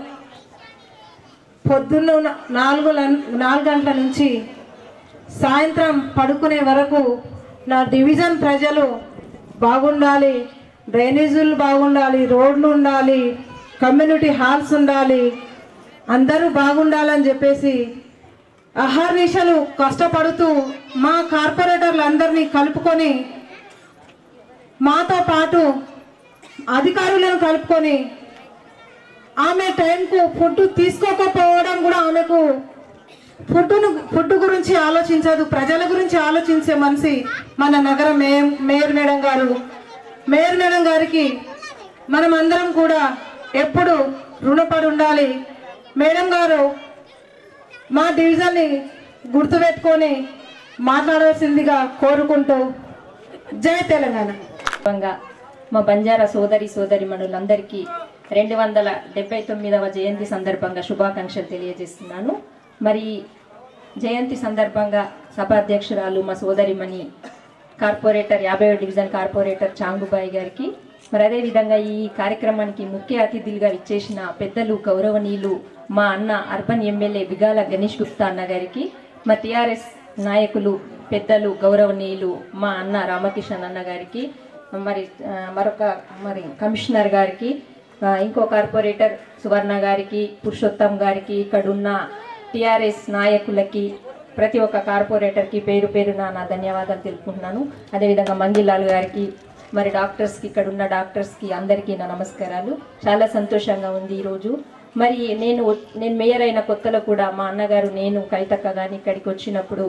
Speaker 3: పొద్దున్న ఉన్న నాలుగు లం- నాలుగు గంటల నుంచి సాయంత్రం పడుకునే వరకు నా డివిజన్ ప్రజలు బాగుండాలి డ్రైనేజీలు బాగుండాలి రోడ్లు ఉండాలి కమ్యూనిటీ హాల్స్ ఉండాలి అందరూ బాగుండాలని చెప్పేసి అహర్నిశలు కష్టపడుతూ మా కార్పొరేటర్లు అందరినీ కలుపుకొని మాతో పాటు అధికారులను కలుపుకొని ఆమె టైంకు ఫుడ్ తీసుకోకపోవడం కూడా ఆమెకు ఫుడ్ను ఫుడ్ గురించి ఆలోచించదు ప్రజల గురించి ఆలోచించే మనిషి మన నగర మేయం మేయర్ మేడం గారు మేయర్ మేడం గారికి మనం అందరం కూడా ఎప్పుడు రుణపడి ఉండాలి మేడం గారు మా డివిజన్ని గుర్తుపెట్టుకొని మాట్లాడాల్సిందిగా కోరుకుంటూ జై తెలంగాణ
Speaker 9: సందర్భంగా మా బంజారా సోదరి సోదరి మనులందరికీ రెండు వందల డెబ్బై తొమ్మిదవ జయంతి సందర్భంగా శుభాకాంక్షలు తెలియజేస్తున్నాను మరి జయంతి సందర్భంగా సభాధ్యక్షురాలు మా సోదరిమణి కార్పొరేటర్ యాభై డివిజన్ కార్పొరేటర్ చాంగుబాయి గారికి మరి అదేవిధంగా ఈ కార్యక్రమానికి ముఖ్య అతిథులుగా ఇచ్చేసిన పెద్దలు గౌరవనీయులు మా అన్న అర్బన్ ఎమ్మెల్యే బిగాల గణేష్ గుప్తా అన్న గారికి మా టిఆర్ఎస్ నాయకులు పెద్దలు గౌరవనీయులు మా అన్న రామకిషన్ అన్న గారికి మరి ఆ, మరొక మరి కమిషనర్ గారికి ఆ, ఇంకో కార్పొరేటర్ సువర్ణ గారికి పురుషోత్తం గారికి ఇక్కడున్న టిఆర్ఎస్ నాయకులకి ప్రతి ఒక్క కార్పొరేటర్కి పేరు పేరున నా ధన్యవాదాలు తెలుపుకుంటున్నాను అదేవిధంగా మంగిలాల్ గారికి మరి డాక్టర్స్కి ఇక్కడ ఉన్న డాక్టర్స్కి అందరికీ నా నమస్కారాలు చాలా సంతోషంగా ఉంది ఈరోజు మరి నేను నేను మేయర్ అయిన కొత్తలో కూడా మా అన్నగారు నేను కైతక్క కానీ ఇక్కడికి వచ్చినప్పుడు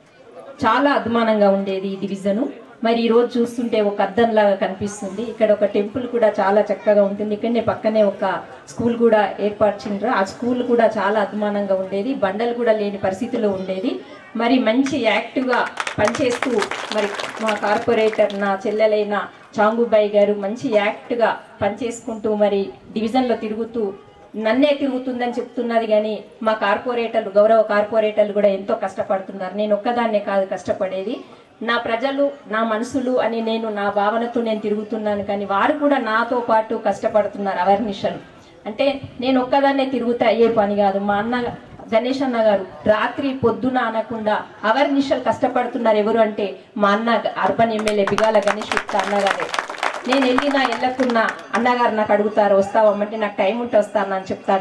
Speaker 9: చాలా అద్మానంగా ఉండేది ఈ డివిజను మరి ఈ రోజు చూస్తుంటే ఒక అద్దంలాగా కనిపిస్తుంది ఇక్కడ ఒక టెంపుల్ కూడా చాలా చక్కగా ఉంటుంది ఇక్కడనే పక్కనే ఒక స్కూల్ కూడా ఏర్పరిచిండ్రు ఆ స్కూల్ కూడా చాలా అద్మానంగా ఉండేది బండలు కూడా లేని పరిస్థితిలో ఉండేది మరి మంచి యాక్టివ్గా పనిచేస్తూ మరి మా కార్పొరేటర్ నా చెల్లెలైన చాంగుబాయి గారు మంచి యాక్ట్గా పనిచేసుకుంటూ మరి డివిజన్లో తిరుగుతూ నన్నే తిరుగుతుందని చెప్తున్నది కానీ మా కార్పొరేటర్లు గౌరవ కార్పొరేటర్లు కూడా ఎంతో కష్టపడుతున్నారు నేను ఒక్కదాన్నే కాదు కష్టపడేది నా ప్రజలు నా మనసులు అని నేను నా భావనతో నేను తిరుగుతున్నాను కానీ వారు కూడా నాతో పాటు కష్టపడుతున్నారు అవర్నిషలు అంటే నేను ఒక్కదాన్నే తిరుగుతా అయ్యే పని కాదు మా అన్న గణేష్ అన్న గారు రాత్రి పొద్దున అనకుండా అవర్నిషలు కష్టపడుతున్నారు ఎవరు అంటే మా అన్న అర్బన్ ఎమ్మెల్యే బిగాల గణేష్ గుప్తా అన్నగారే నేను వెళ్ళినా వెళ్ళకున్నా అన్నగారు నాకు అడుగుతారు వస్తావమ్మంటే నాకు టైం ఉంటే వస్తాను అని చెప్తాను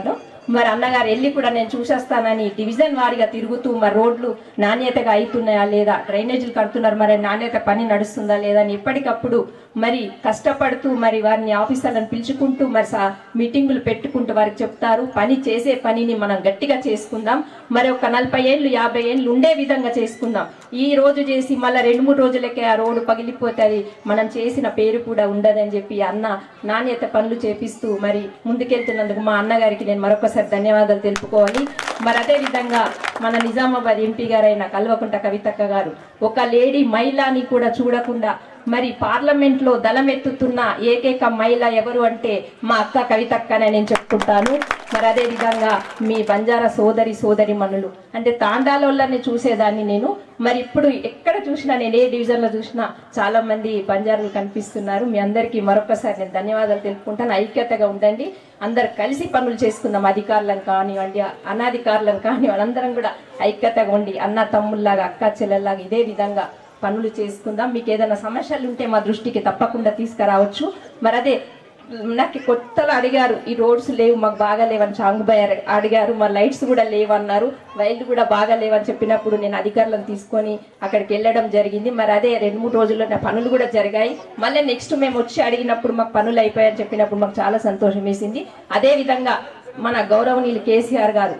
Speaker 9: మరి అన్నగారు వెళ్ళి కూడా నేను చూసేస్తానని డివిజన్ వారీగా తిరుగుతూ మరి రోడ్లు నాణ్యతగా అవుతున్నాయా లేదా డ్రైనేజీలు కడుతున్నారు మరి నాణ్యత పని నడుస్తుందా లేదా అని ఎప్పటికప్పుడు మరి కష్టపడుతూ మరి వారిని ఆఫీసర్లను పిలుచుకుంటూ మరి సా- మీటింగులు పెట్టుకుంటూ వారికి చెప్తారు పని చేసే పనిని మనం గట్టిగా చేసుకుందాం మరి ఒక నలభై ఏళ్ళు యాభై ఏళ్ళు ఉండే విధంగా చేసుకుందాం ఈ రోజు చేసి మళ్ళీ రెండు మూడు రోజులకే ఆ రోడ్డు పగిలిపోతే అది మనం చేసిన పేరు కూడా ఉండదని చెప్పి అన్న నాణ్యత పనులు చేపిస్తూ మరి ముందుకెళ్తున్నందుకు మా అన్నగారికి నేను మరొకసారి ధన్యవాదాలు తెలుపుకోవాలి మరి అదే విధంగా మన నిజామాబాద్ ఎంపీ గారైన కల్వకుంట కవితక్క గారు ఒక లేడీ మహిళని కూడా చూడకుండా మరి పార్లమెంట్ లో దళమెత్తుతున్న ఏకైక మహిళ ఎవరు అంటే మా అక్క కవితక్కనే నేను చెప్పుకుంటాను మరి అదే విధంగా మీ బంజారా సోదరి సోదరి మనులు అంటే తాండాలోళ్ళని చూసేదాన్ని నేను మరి ఇప్పుడు ఎక్కడ చూసినా నేను ఏ డివిజన్ లో చూసినా చాలా మంది బంజారులు కనిపిస్తున్నారు మీ అందరికీ మరొకసారి నేను ధన్యవాదాలు తెలుపుకుంటాను ఐక్యతగా ఉండండి అందరు కలిసి పనులు చేసుకుందాం అధికారులను కానివ్వండి అనాధికారులను కానివ్వండి అందరం కూడా ఐక్యతగా ఉండి అన్న తమ్ముళ్ళలాగా అక్క చెల్లెల్లాగా ఇదే విధంగా పనులు చేసుకుందాం మీకు ఏదైనా సమస్యలు ఉంటే మా దృష్టికి తప్పకుండా తీసుకురావచ్చు మరి అదే నాకు కొత్తలో అడిగారు ఈ రోడ్స్ లేవు మాకు బాగా లేవని చాంగుబాయ్ అడి- అడిగారు మా లైట్స్ కూడా లేవన్నారు వైర్లు కూడా బాగా లేవని చెప్పినప్పుడు నేను అధికారులను తీసుకొని అక్కడికి వెళ్ళడం జరిగింది మరి అదే రెండు మూడు రోజుల్లో నా పనులు కూడా జరిగాయి మళ్ళీ నెక్స్ట్ మేము వచ్చి అడిగినప్పుడు మాకు పనులు అయిపోయాయని చెప్పినప్పుడు మాకు చాలా సంతోషం వేసింది అదే విధంగా మన గౌరవనీయులు కేసీఆర్ గారు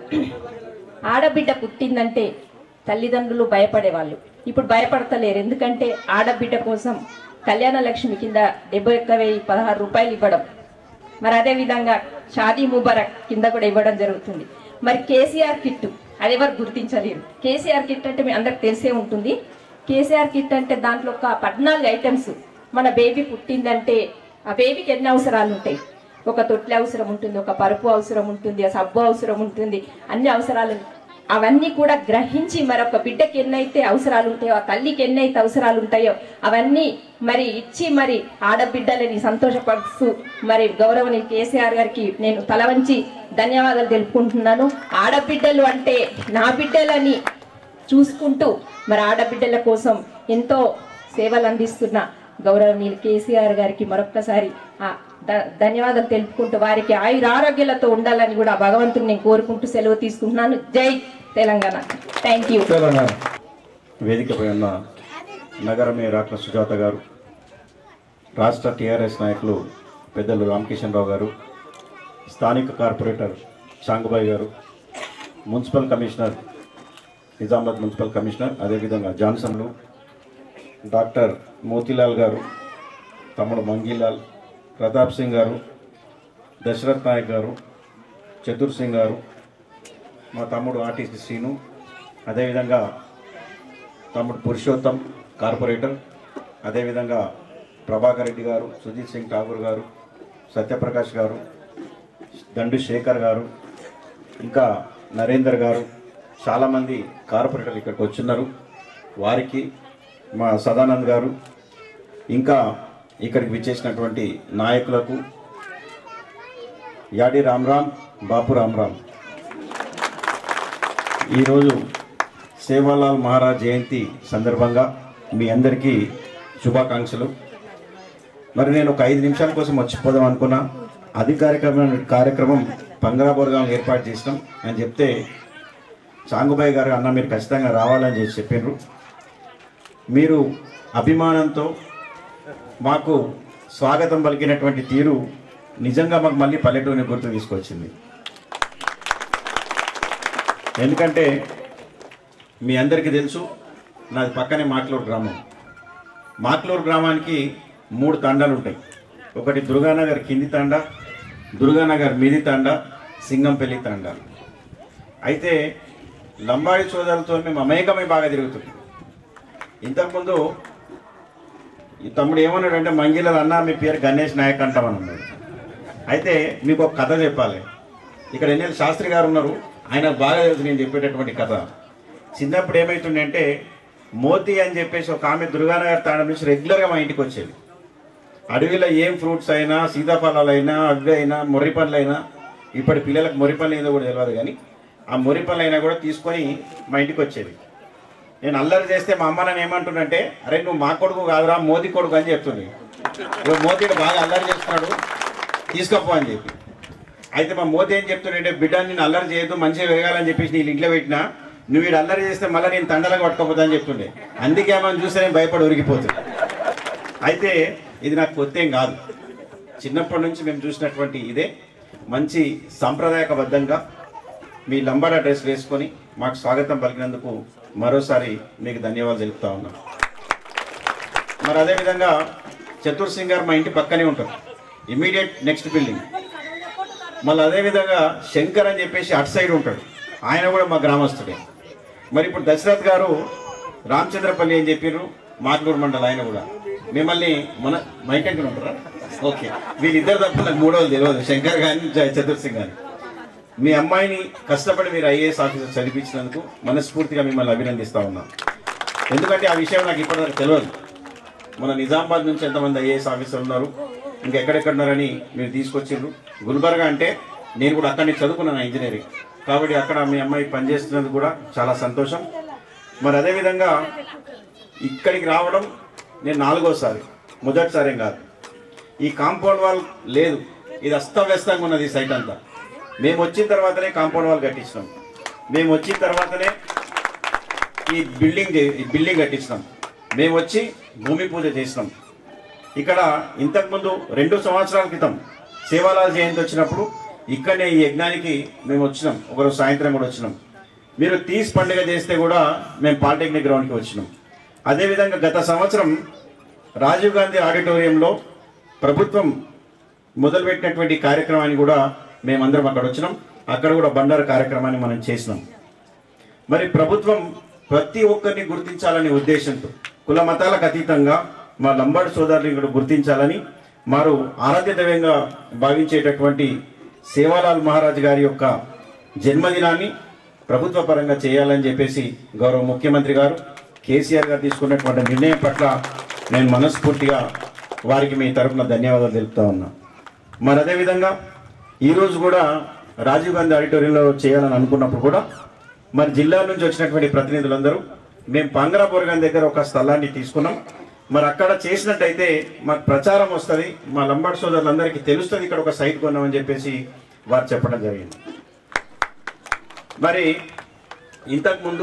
Speaker 9: ఆడబిడ్డ పుట్టిందంటే తల్లిదండ్రులు భయపడేవాళ్ళు ఇప్పుడు భయపడతలేరు ఎందుకంటే ఆడబిడ్డ కోసం కళ్యాణ లక్ష్మి కింద డెబ్బై ఒక్క వెయ్యి పదహారు రూపాయలు ఇవ్వడం మరి అదే విధంగా షాదీ ముబారక్ కింద కూడా ఇవ్వడం జరుగుతుంది మరి కేసీఆర్ కిట్ అది ఎవరు గుర్తించలేరు కేసీఆర్ కిట్ అంటే మీ అందరికి తెలిసే ఉంటుంది కేసీఆర్ కిట్ అంటే దాంట్లో ఒక పద్నాలుగు ఐటమ్స్ మన బేబీ పుట్టిందంటే ఆ బేబీకి ఎన్ని అవసరాలు ఉంటాయి ఒక తొట్లి అవసరం ఉంటుంది ఒక పరుపు అవసరం ఉంటుంది ఆ సబ్బు అవసరం ఉంటుంది అన్ని అవసరాలు అవన్నీ కూడా గ్రహించి మరి ఒక బిడ్డకి ఎన్నైతే అవసరాలు ఉంటాయో ఆ తల్లికి ఎన్నైతే అవసరాలు ఉంటాయో అవన్నీ మరి ఇచ్చి మరి ఆడబిడ్డలని సంతోషపరుస్తూ మరి గౌరవనీయ కేసీఆర్ గారికి నేను తల వంచి ధన్యవాదాలు తెలుపుకుంటున్నాను ఆడబిడ్డలు అంటే నా బిడ్డలని చూసుకుంటూ మరి ఆడబిడ్డల కోసం ఎంతో సేవలు అందిస్తున్న గౌరవనీయులు కేసీఆర్ గారికి మరొక్కసారి ఆ ధ- ధన్యవాదాలు తెలుపుకుంటూ వారికి ఆయుర ఆరోగ్యాలతో ఉండాలని కూడా భగవంతుని నేను కోరుకుంటూ సెలవు తీసుకుంటున్నాను జై తెలంగాణ థ్యాంక్ యూ
Speaker 10: తెలంగాణ వేదికపై ఉన్న నగర మేయర్ రాట్ల సుజాత గారు రాష్ట్ర టీఆర్ఎస్ నాయకులు పెద్దలు రామకిషన్ రావు గారు స్థానిక కార్పొరేటర్ చాంగుబాయి గారు municipal commissioner Nizamabad municipal commissioner అదేవిధంగా జాన్సన్లు డాక్టర్ మోతీలాల్ గారు తమ్ముడు మంగీలాల్ ప్రతాప్ సింగ్ గారు దశరథ్ నాయక్ గారు చతుర్ సింగ్ గారు మా తమ్ముడు ఆర్టీసీ శ్రీను అదేవిధంగా తమ్ముడు పురుషోత్తం కార్పొరేటర్ అదేవిధంగా ప్రభాకర్ రెడ్డి గారు సుజిత్ సింగ్ ఠాగూర్ గారు సత్యప్రకాష్ గారు దండు శేఖర్ గారు ఇంకా నరేందర్ గారు చాలామంది కార్పొరేటర్లు ఇక్కడికి వచ్చిన్నారు వారికి మా సదానంద్ గారు ఇంకా ఇక్కడికి విచ్చేసినటువంటి నాయకులకు యాడి రామ్రామ్ బాపు రామ్రామ్ ఈరోజు సేవాలాల్ మహారాజ్ జయంతి సందర్భంగా మీ అందరికీ శుభాకాంక్షలు మరి నేను ఒక ఐదు నిమిషాల కోసం వచ్చిపోదాం అనుకున్నా అధికారికమైన కార్యక్రమం పంగరాబోర్గా ఏర్పాటు చేసినాం అని చెప్తే చాంగుబాయి గారు అన్న మీరు ఖచ్చితంగా రావాలని చెప్పి చెప్పారు మీరు అభిమానంతో మాకు స్వాగతం పలికినటువంటి తీరు నిజంగా మాకు మళ్ళీ పల్లెటూరిని గుర్తు తీసుకొచ్చింది ఎందుకంటే మీ అందరికీ తెలుసు నాది పక్కనే మాట్లూరు గ్రామం మాట్లూరు గ్రామానికి మూడు తండాలు ఉంటాయి ఒకటి దుర్గానగర్ కింది తండ దుర్గానగర్ మీది తండ సింగంపల్లి తండ అయితే లంబాడి సోదరులతో మేము అమేకమై బాగా తిరుగుతుంది ఇంతకుముందు ఈ తమ్ముడు ఏమన్నాడంటే మంగిల అన్న మీ పేరు గణేష్ నాయక్ అంటామని అన్నాడు అయితే మీకు ఒక కథ చెప్పాలి ఇక్కడ ఎన్ఎల్ శాస్త్రి గారు ఉన్నారు ఆయన బాగా తెలుసు నేను చెప్పేటటువంటి కథ చిన్నప్పుడు ఏమవుతుండే అంటే మోతి అని చెప్పేసి ఒక ఆమె దుర్గానగర్ తాండ నుంచి రెగ్యులర్గా మా ఇంటికి వచ్చేది అడవిలో ఏం ఫ్రూట్స్ అయినా సీతాఫలాలు అయినా అవి అయినా మొర్రి పండ్లు అయినా ఇప్పటి పిల్లలకు మొర్రి పండ్లు ఏదో కూడా తెలియదు కానీ ఆ మొర్రి పండ్లు అయినా కూడా తీసుకొని మా ఇంటికి వచ్చేది నేను అల్లరి చేస్తే మా అమ్మ నన్ను ఏమంటుందంటే అరే నువ్వు మా కొడుకు కాదురా మోదీ కొడుకు అని చెప్తుంది ఇప్పుడు మోదీడు బాగా అల్లరి చేస్తున్నాడు తీసుకోపో అని చెప్పి అయితే మా మోత ఏం చెప్తుండే బిడ్డ నేను అల్లరి చేయొద్దు మంచిగా వేగాలని చెప్పేసి నేను ఇంట్లో పెట్టినా నువ్వు వీడు అల్లరి చేస్తే మళ్ళీ నేను తండలకు పట్టుకోపోతా అని చెప్తుండే అందుకే మనం చూస్తే నేను భయపడి ఉరిగిపోతుంది అయితే ఇది నాకు కొత్త ఏం కాదు చిన్నప్పటి నుంచి మేము చూసినటువంటి ఇదే మంచి సాంప్రదాయకబద్ధంగా మీ లంబాడా డ్రెస్ వేసుకొని మాకు స్వాగతం పలికినందుకు మరోసారి మీకు ధన్యవాదాలు తెలుపుతా ఉన్నాం మరి అదేవిధంగా చతుర్ సింగ్ గారు మా ఇంటి పక్కనే ఉంటారు ఇమీడియట్ నెక్స్ట్ బిల్డింగ్ మళ్ళీ అదేవిధంగా శంకర్ అని చెప్పేసి అటు సైడ్ ఉంటాడు ఆయన కూడా మా గ్రామస్తుడే మరి ఇప్పుడు దశరథ్ గారు రామచంద్రపల్లి అని చెప్పారు మాట్లూరు మండలం ఆయన కూడా మిమ్మల్ని మన మైకంటి ఉంటారా ఓకే వీళ్ళిద్దరు తప్ప నాకు మూడోది తెలియదు శంకర్ కానీ చతుర్ సింగ్ కానీ మీ అమ్మాయిని కష్టపడి మీరు ఐఏఎస్ ఆఫీసర్ చదివించినందుకు మనస్ఫూర్తిగా మిమ్మల్ని అభినందిస్తా ఉన్నాం ఎందుకంటే ఆ విషయం నాకు ఇప్పటివరకు తెలియదు మన నిజామాబాద్ నుంచి ఎంతమంది ఐఏఎస్ ఆఫీసర్ ఉన్నారు ఇంకా ఎక్కడెక్కడ ఉన్నారని మీరు తీసుకొచ్చిండ్రు గుల్బర్గా అంటే నేను కూడా అక్కడి నుంచి చదువుకున్నాను ఇంజనీరింగ్ కాబట్టి అక్కడ మీ అమ్మాయి పనిచేస్తున్నందుకు కూడా చాలా సంతోషం మరి అదేవిధంగా ఇక్కడికి రావడం నేను నాలుగోసారి మొదటిసారి ఏం కాదు ఈ కాంపౌండ్ వాల్ లేదు ఇది అస్తవ్యస్తంగా ఉన్నది ఈ సైట్ అంతా మేము వచ్చిన తర్వాతనే కాంపౌండ్ వాల్ కట్టించినాం మేము వచ్చిన తర్వాతనే ఈ బిల్డింగ్ చే- ఈ బిల్డింగ్ కట్టించినాం మేము వచ్చి భూమి పూజ చేసినాం ఇక్కడ ఇంతకుముందు రెండు సంవత్సరాల క్రితం సేవాలాల్ జయంతి వచ్చినప్పుడు ఇక్కడనే ఈ యజ్ఞానికి మేము వచ్చినాం ఒకరోజు సాయంత్రం కూడా వచ్చినాం మీరు తీస్ పండుగ చేస్తే కూడా మేము పాలిటెక్నిక్ గ్రౌండ్కి వచ్చినాం అదేవిధంగా గత సంవత్సరం రాజీవ్ గాంధీ ఆడిటోరియంలో ప్రభుత్వం మొదలుపెట్టినటువంటి కార్యక్రమాన్ని కూడా మేమందరం అక్కడ వచ్చినాం అక్కడ కూడా బండారు కార్యక్రమాన్ని మనం చేసినాం మరి ప్రభుత్వం ప్రతి ఒక్కరిని గుర్తించాలనే ఉద్దేశంతో కుల మతాలకు అతీతంగా మా లంబాడు సోదరుని కూడా గుర్తించాలని వారు ఆరాధ్య దైవంగా భావించేటటువంటి సేవాలాల్ మహారాజ్ గారి యొక్క జన్మదినాన్ని ప్రభుత్వ పరంగా చేయాలని చెప్పేసి గౌరవ ముఖ్యమంత్రి గారు కేసీఆర్ గారు తీసుకున్నటువంటి నిర్ణయం పట్ల నేను మనస్ఫూర్తిగా వారికి మీ తరపున ధన్యవాదాలు తెలుపుతా ఉన్నా మరి అదేవిధంగా ఈరోజు కూడా రాజీవ్ గాంధీ ఆడిటోరియంలో చేయాలని అనుకున్నప్పుడు కూడా మరి జిల్లా నుంచి వచ్చినటువంటి ప్రతినిధులందరూ మేము పాంగరాపురగం దగ్గర ఒక స్థలాన్ని తీసుకున్నాం మరి అక్కడ చేసినట్టయితే మాకు ప్రచారం వస్తుంది మా లంబాడు సోదరులందరికీ తెలుస్తుంది ఇక్కడ ఒక సైట్ కొన్నామని చెప్పేసి వారు చెప్పడం జరిగింది మరి ఇంతకుముందు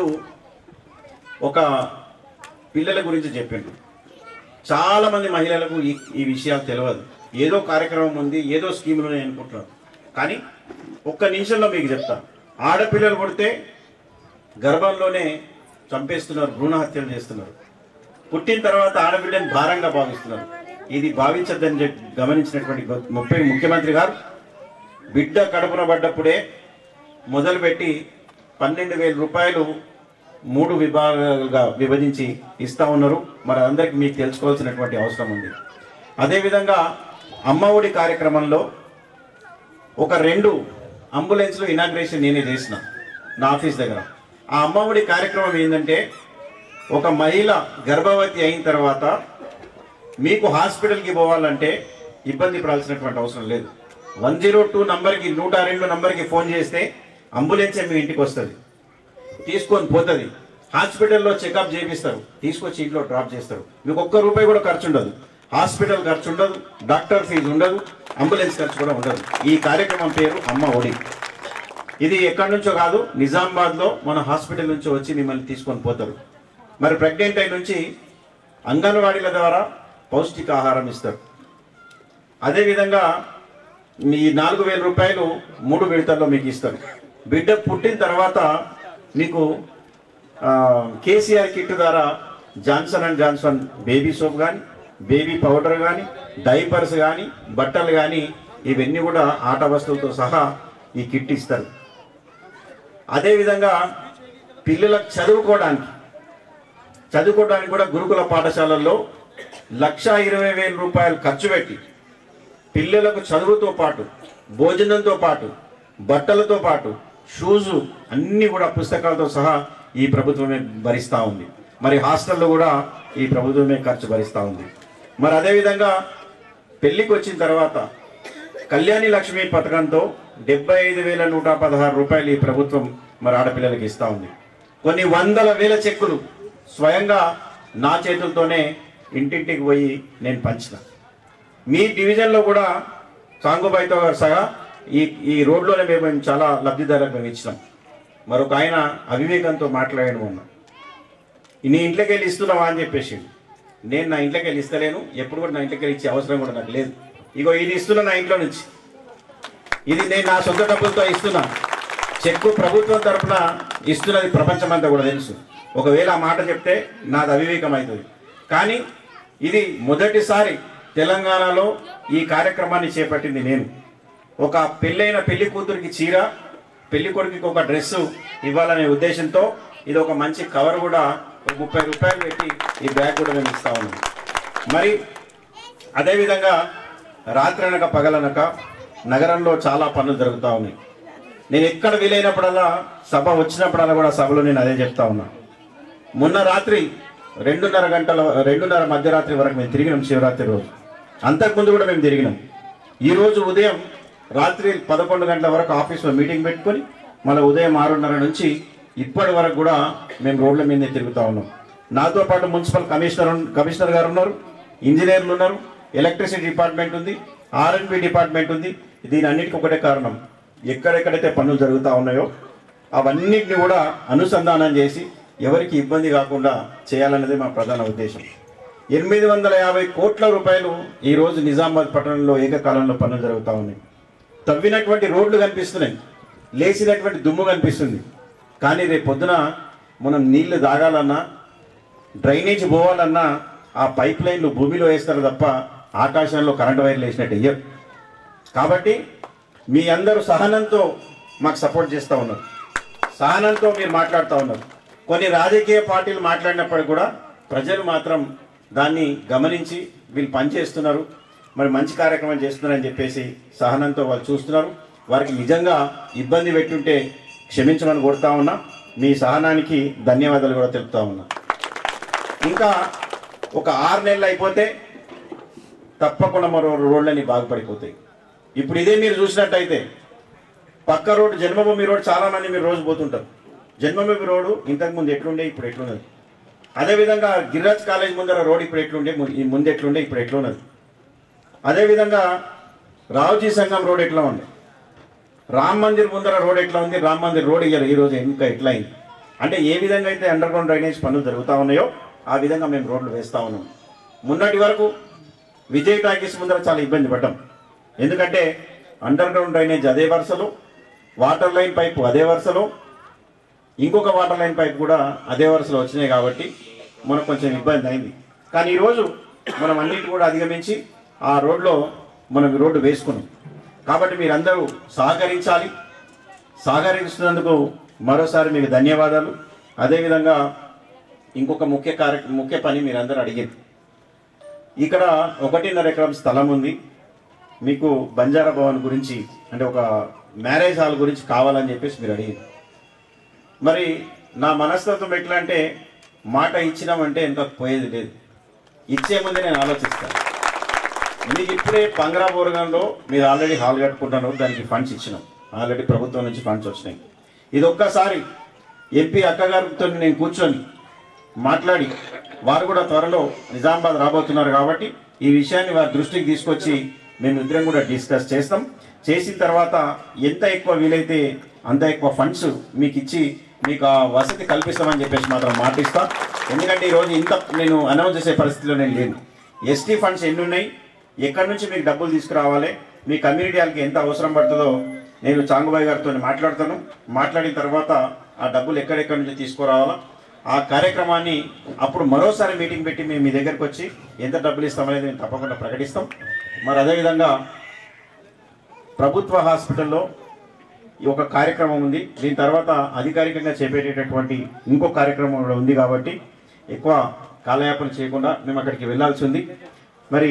Speaker 10: ఒక పిల్లల గురించి చెప్పిండు చాలా మంది మహిళలకు ఈ ఈ విషయాలు తెలియదు ఏదో కార్యక్రమం ఉంది ఏదో స్కీములు ఉన్నాయి అనుకుంటున్నారు కానీ ఒక్క నిమిషంలో మీకు చెప్తా ఆడపిల్లలు కొడితే గర్భంలోనే చంపేస్తున్నారు భ్రూణ హత్యలు చేస్తున్నారు పుట్టిన తర్వాత ఆడబిడ్డని భారంగా భావిస్తున్నారు ఇది భావించద్దని చెప్పి గమనించినటువంటి గొ- ముప్పై ముఖ్యమంత్రి గారు బిడ్డ కడుపున పడ్డప్పుడే మొదలుపెట్టి పన్నెండు వేల రూపాయలు మూడు విభాగాలుగా విభజించి ఇస్తా ఉన్నారు మరి అందరికీ మీకు తెలుసుకోవాల్సినటువంటి అవసరం ఉంది అదేవిధంగా అమ్మఒడి కార్యక్రమంలో ఒక రెండు అంబులెన్స్లు ఇనాగ్రేషన్ నేనే చేసిన నా ఆఫీస్ దగ్గర ఆ అమ్మఒడి కార్యక్రమం ఏంటంటే ఒక మహిళ గర్భవతి అయిన తర్వాత మీకు హాస్పిటల్కి పోవాలంటే ఇబ్బంది పడాల్సినటువంటి అవసరం లేదు వన్ జీరో టూ నంబర్కి నూట రెండు నంబర్కి ఫోన్ చేస్తే అంబులెన్సే మీ ఇంటికి వస్తుంది తీసుకొని పోతుంది హాస్పిటల్లో చెకప్ చేపిస్తారు తీసుకొచ్చి ఇంట్లో డ్రాప్ చేస్తారు మీకు ఒక్క రూపాయి కూడా ఖర్చు ఉండదు హాస్పిటల్ ఖర్చు ఉండదు డాక్టర్ ఫీజు ఉండదు అంబులెన్స్ ఖర్చు కూడా ఉండదు ఈ కార్యక్రమం పేరు అమ్మ ఒడి ఇది ఎక్కడి నుంచో కాదు నిజామాబాద్లో మన హాస్పిటల్ నుంచి వచ్చి మిమ్మల్ని తీసుకొని పోతారు మరి ప్రెగ్నెంట్ అయిన నుంచి అంగన్వాడీల ద్వారా పౌష్టికాహారం ఇస్తారు అదేవిధంగా మీ నాలుగు వేల రూపాయలు మూడు విడతల్లో మీకు ఇస్తారు బిడ్డ పుట్టిన తర్వాత మీకు ఆ, కేసీఆర్ కిట్ ద్వారా Johnson and Johnson baby soap కానీ బేబీ పౌడర్ కానీ డైపర్స్ కానీ బట్టలు కానీ ఇవన్నీ కూడా ఆట వస్తువులతో సహా ఈ కిట్ ఇస్తారు అదేవిధంగా పిల్లలకు చదువుకోవడానికి చదువుకోవడానికి కూడా గురుకుల పాఠశాలల్లో లక్ష ఇరవై వేల రూపాయలు ఖర్చు పెట్టి పిల్లలకు చదువుతో పాటు భోజనంతో పాటు బట్టలతో పాటు షూజు అన్ని కూడా పుస్తకాలతో సహా ఈ ప్రభుత్వమే భరిస్తూ ఉంది మరి హాస్టల్లో కూడా ఈ ప్రభుత్వమే ఖర్చు భరిస్తూ ఉంది మరి అదేవిధంగా పెళ్లికి వచ్చిన తర్వాత కళ్యాణి లక్ష్మి పథకంతో డెబ్బై ఐదు వేల నూట పదహారు రూపాయలు ఈ ప్రభుత్వం మరి ఆడపిల్లలకి ఇస్తూ ఉంది కొన్ని వందల వేల చెక్కులు స్వయంగా నా చేతులతోనే ఇంటింటికి పోయి నేను పంచిన మీ డివిజన్లో కూడా సాంగుబాయితో గారు సహా ఈ ఈ రోడ్లోనే మేము మేము చాలా లబ్ధిదారులకు మేము ఇచ్చినాం మరొక ఆయన అవివేకంతో మాట్లాడాడు మొన్న నీ ఇంట్లోకి వెళ్ళి ఇస్తున్నావా అని చెప్పేసి నేను నా ఇంట్లోకి వెళ్ళి ఇస్తలేను ఎప్పుడు కూడా నా ఇంట్లోకి వెళ్ళి ఇచ్చే అవసరం కూడా నాకు లేదు ఇగో ఇది ఇస్తున్నా నా ఇంట్లో నుంచి ఇది నేను నా సొంత డబ్బులతో ఇస్తున్నా చెక్కు ప్రభుత్వం తరపున ఇస్తున్నది ప్రపంచమంతా కూడా తెలుసు ఒకవేళ ఆ మాట చెప్తే నాది అవివేకం అవుతుంది కానీ ఇది మొదటిసారి తెలంగాణలో ఈ కార్యక్రమాన్ని చేపట్టింది నేను ఒక పెళ్ళైన పెళ్లి కూతురికి చీర పెళ్లి కొడుకుకి ఒక డ్రెస్సు ఇవ్వాలనే ఉద్దేశంతో ఇది ఒక మంచి కవర్ కూడా ఒక ముప్పై రూపాయలు పెట్టి ఈ బ్యాగ్ కూడా నేను ఇస్తా ఉన్నాను మరి అదేవిధంగా రాత్రనక పగలనక నగరంలో చాలా పనులు జరుగుతూ ఉన్నాయి నేను ఎక్కడ వీలైనప్పుడల్లా సభ వచ్చినప్పుడల్లా కూడా సభలో నేను అదే చెప్తా ఉన్నా మొన్న రాత్రి రెండున్నర గంటల రెండున్నర మధ్యరాత్రి వరకు మేము తిరిగినాం శివరాత్రి రోజు అంతకుముందు కూడా మేము తిరిగినాం ఈ రోజు ఉదయం రాత్రి పదకొండు గంటల వరకు ఆఫీస్లో మీటింగ్ పెట్టుకొని మళ్ళీ ఉదయం ఆరున్నర నుంచి ఇప్పటి వరకు కూడా మేము రోడ్ల మీదే తిరుగుతూ ఉన్నాం నాతో పాటు మున్సిపల్ కమిషనర్ ఉన్- కమిషనర్ గారు ఉన్నారు ఇంజనీర్లు ఉన్నారు ఎలక్ట్రిసిటీ డిపార్ట్మెంట్ ఉంది ఆర్ఎన్బి డిపార్ట్మెంట్ ఉంది దీని అన్నిటికీ ఒకటే కారణం ఎక్కడెక్కడైతే పనులు జరుగుతూ ఉన్నాయో అవన్నిటిని కూడా అనుసంధానం చేసి ఎవరికి ఇబ్బంది కాకుండా చేయాలన్నది మా ప్రధాన ఉద్దేశం ఎనిమిది వందల యాభై కోట్ల రూపాయలు ఈ రోజు నిజామాబాద్ పట్టణంలో ఏకకాలంలో పనులు జరుగుతూ ఉన్నాయి తవ్వినటువంటి రోడ్లు కనిపిస్తున్నాయి లేచినటువంటి దుమ్ము కనిపిస్తుంది కానీ రేపు పొద్దున మనం నీళ్లు తాగాలన్నా డ్రైనేజ్ పోవాలన్నా ఆ పైప్ లైన్లు భూమిలో వేస్తారు తప్ప ఆకాశంలో కరెంట్ వైర్లు వేసినట్టు వెయ్యరు కాబట్టి మీ అందరూ సహనంతో మాకు సపోర్ట్ చేస్తూ ఉన్నారు సహనంతో మీరు మాట్లాడుతూ ఉన్నారు కొన్ని రాజకీయ పార్టీలు మాట్లాడినప్పుడు కూడా ప్రజలు మాత్రం దాన్ని గమనించి వీళ్ళు పనిచేస్తున్నారు మరి మంచి కార్యక్రమం చేస్తున్నారని చెప్పేసి సహనంతో వాళ్ళు చూస్తున్నారు వారికి నిజంగా ఇబ్బంది పెట్టుంటే క్షమించమని కోరుతా ఉన్నా మీ సహనానికి ధన్యవాదాలు కూడా తెలుపుతా ఉన్నా ఇంకా ఒక ఆరు నెలలు అయిపోతే తప్పకుండా మరో రోడ్లని బాగుపడిపోతాయి ఇప్పుడు ఇదే మీరు చూసినట్టయితే పక్క రోడ్డు జన్మభూమి రోడ్ చాలా మంది మీరు రోజు పోతుంటారు జన్మభూమి రోడ్డు ఇంతకుముందు ఎట్లుండే ఇప్పుడు ఎట్లున్నది అదేవిధంగా గిరిరాజ్ కాలేజ్ ముందర రోడ్ ఇప్పుడు ఎట్లుండే ము- ఈ ముందు ఎట్లుండే ఇప్పుడు ఎట్లున్నది అదేవిధంగా రావుజీ సంఘం రోడ్ ఎట్లా ఉంది రామ్ మందిర్ ముందర రోడ్ ఎట్లా ఉంది రామ్ మందిర్ రోడ్ ఇయ్యాలి ఈ రోజు ఇంకా ఎట్లా అయింది అంటే ఏ విధంగా అయితే అండర్ గ్రౌండ్ డ్రైనేజ్ పనులు జరుగుతూ ఉన్నాయో ఆ విధంగా మేము రోడ్లు వేస్తా ఉన్నాం మొన్నటి వరకు విజయ్ టాకీస్ ముందర చాలా ఇబ్బంది పడ్డాం ఎందుకంటే అండర్ గ్రౌండ్ డ్రైనేజ్ అదే వరుసలో వాటర్ లైన్ పైపు అదే వరుసలో ఇంకొక వాటర్ లైన్ పైప్ కూడా అదే వరుసలో వచ్చినాయి కాబట్టి మనకు కొంచెం ఇబ్బంది అయింది కానీ ఈరోజు మనం అన్నిటి కూడా అధిగమించి ఆ రోడ్లో మనం ఈ రోడ్డు వేసుకున్నాం కాబట్టి మీరందరూ సహకరించాలి సహకరిస్తున్నందుకు మరోసారి మీకు ధన్యవాదాలు అదేవిధంగా ఇంకొక ముఖ్య కార్య ముఖ్య పని మీరందరూ అడిగారు ఇక్కడ ఒకటిన్నర ఎకరం స్థలం ఉంది మీకు బంజారా భవన్ గురించి అంటే ఒక మ్యారేజ్ హాల్ గురించి కావాలని చెప్పేసి మీరు అడిగారు మరి నా మనస్తత్వం ఎట్లా అంటే మాట ఇచ్చినామంటే ఇంకా పోయేది లేదు ఇచ్చే ముందే నేను ఆలోచిస్తాను మీకు ఇప్పుడే పంగరా బోరగంలో మీరు ఆల్రెడీ హాల్ కట్టుకుంటున్నారు దానికి ఫండ్స్ ఇచ్చినాం ఆల్రెడీ ప్రభుత్వం నుంచి ఫండ్స్ వచ్చినాయి ఇది ఒక్కసారి ఎంపీ అక్కగారితో నేను కూర్చొని మాట్లాడి వారు కూడా త్వరలో నిజామాబాద్ రాబోతున్నారు కాబట్టి ఈ విషయాన్ని వారి దృష్టికి తీసుకొచ్చి మేము ఇద్దరం కూడా డిస్కస్ చేస్తాం చేసిన తర్వాత ఎంత ఎక్కువ వీలైతే అంత ఎక్కువ ఫండ్స్ మీకు ఇచ్చి మీకు ఆ వసతి కల్పిస్తామని చెప్పేసి మాత్రం మాటిస్తా ఎందుకంటే ఈరోజు ఇంత నేను అనౌన్స్ చేసే పరిస్థితిలో నేను లేను ఎస్టీ ఫండ్స్ ఎన్ని ఉన్నాయి ఎక్కడి నుంచి మీకు డబ్బులు తీసుకురావాలి మీ కమ్యూనిటీ వాళ్ళకి ఎంత అవసరం పడుతుందో నేను చాంగుబాయి గారితో మాట్లాడతాను మాట్లాడిన తర్వాత ఆ డబ్బులు ఎక్కడెక్కడి నుంచి తీసుకురావాలా ఆ కార్యక్రమాన్ని అప్పుడు మరోసారి మీటింగ్ పెట్టి మేము మీ దగ్గరకు వచ్చి ఎంత డబ్బులు ఇస్తామనేది మేము తప్పకుండా ప్రకటిస్తాం మరి అదేవిధంగా ప్రభుత్వ హాస్పిటల్లో ఈ ఒక కార్యక్రమం ఉంది దీని తర్వాత అధికారికంగా చేపట్టేటటువంటి ఇంకో కార్యక్రమం కూడా ఉంది కాబట్టి ఎక్కువ కాలయాపన చేయకుండా మేము అక్కడికి వెళ్ళాల్సి ఉంది మరి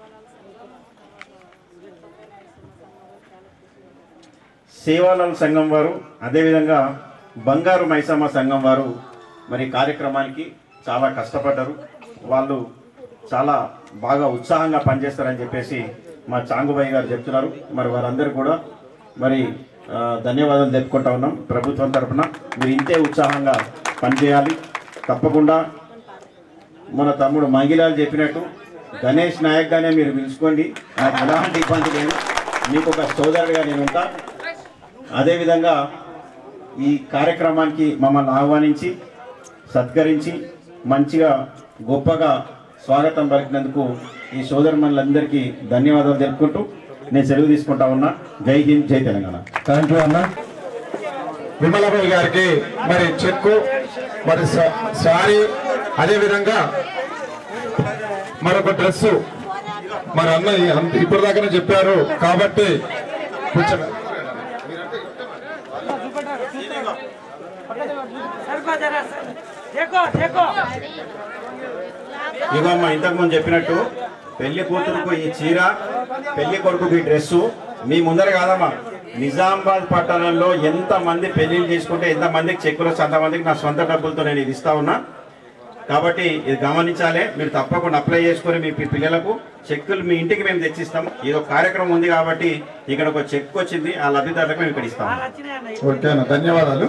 Speaker 10: సేవాలాల్ సంఘం వారు అదేవిధంగా బంగారు మైసమ్మ సంఘం వారు మరి కార్యక్రమానికి చాలా కష్టపడ్డారు వాళ్ళు చాలా బాగా ఉత్సాహంగా పనిచేస్తారని చెప్పేసి మా చాంగుబాయి గారు చెప్తున్నారు మరి వారందరూ కూడా మరి ఆ, ధన్యవాదాలు తెలుపుకుంటా ఉన్నాం ప్రభుత్వం తరఫున మీరు ఇంతే ఉత్సాహంగా పనిచేయాలి తప్పకుండా మన తమ్ముడు మంగిలాల్ చెప్పినట్టు గణేష్ నాయక్ గానే మీరు పిలుచుకోండి నాకు ఎలాంటి ఇబ్బంది లేదు మీకు ఒక సోదరుడిగా నేను ఉంటా అదేవిధంగా ఈ కార్యక్రమానికి మమ్మల్ని ఆహ్వానించి సత్కరించి మంచిగా గొప్పగా స్వాగతం పలికినందుకు ఈ సోదరుమణులందరికీ ధన్యవాదాలు తెలుపుకుంటూ నేను సెలవు తీసుకుంటా ఉన్నా జై హింద్ జై తెలంగాణ
Speaker 1: థ్యాంక్ యూ అన్న విమలబాయి గారికి మరి చెక్కు మరి స- సారీ అదేవిధంగా మరొక డ్రెస్సు మరి అన్న అంత- ఇప్పటిదాకానే చెప్పారు కాబట్టి కొంచెం
Speaker 10: ఇగో అమ్మ ఇంతకుముందు చెప్పినట్టు పెళ్లి కూతురుకు ఈ చీర పెళ్లి కొడుకుకి ఈ డ్రెస్సు మీ ముందర కాదమ్మా నిజామాబాద్ పట్టణంలో ఎంత మంది పెళ్లిళ్ళు చేసుకుంటే ఎంత మందికి చెక్కులు వస్తే అంతమందికి నా సొంత డబ్బులతో నేను ఇది ఇస్తా ఉన్నా కాబట్టి ఇది గమనించాలి మీరు తప్పకుండా అప్లై చేసుకొని మీ పి- పిల్లలకు చెక్కులు మీ ఇంటికి మేము తెచ్చిస్తాం ఇది ఒక కార్యక్రమం ఉంది కాబట్టి ఇక్కడ ఒక చెక్ వచ్చింది ఆ లబ్ధిదారులకు మేము ఇక్కడ ఇస్తాం
Speaker 1: ఓకేనా ధన్యవాదాలు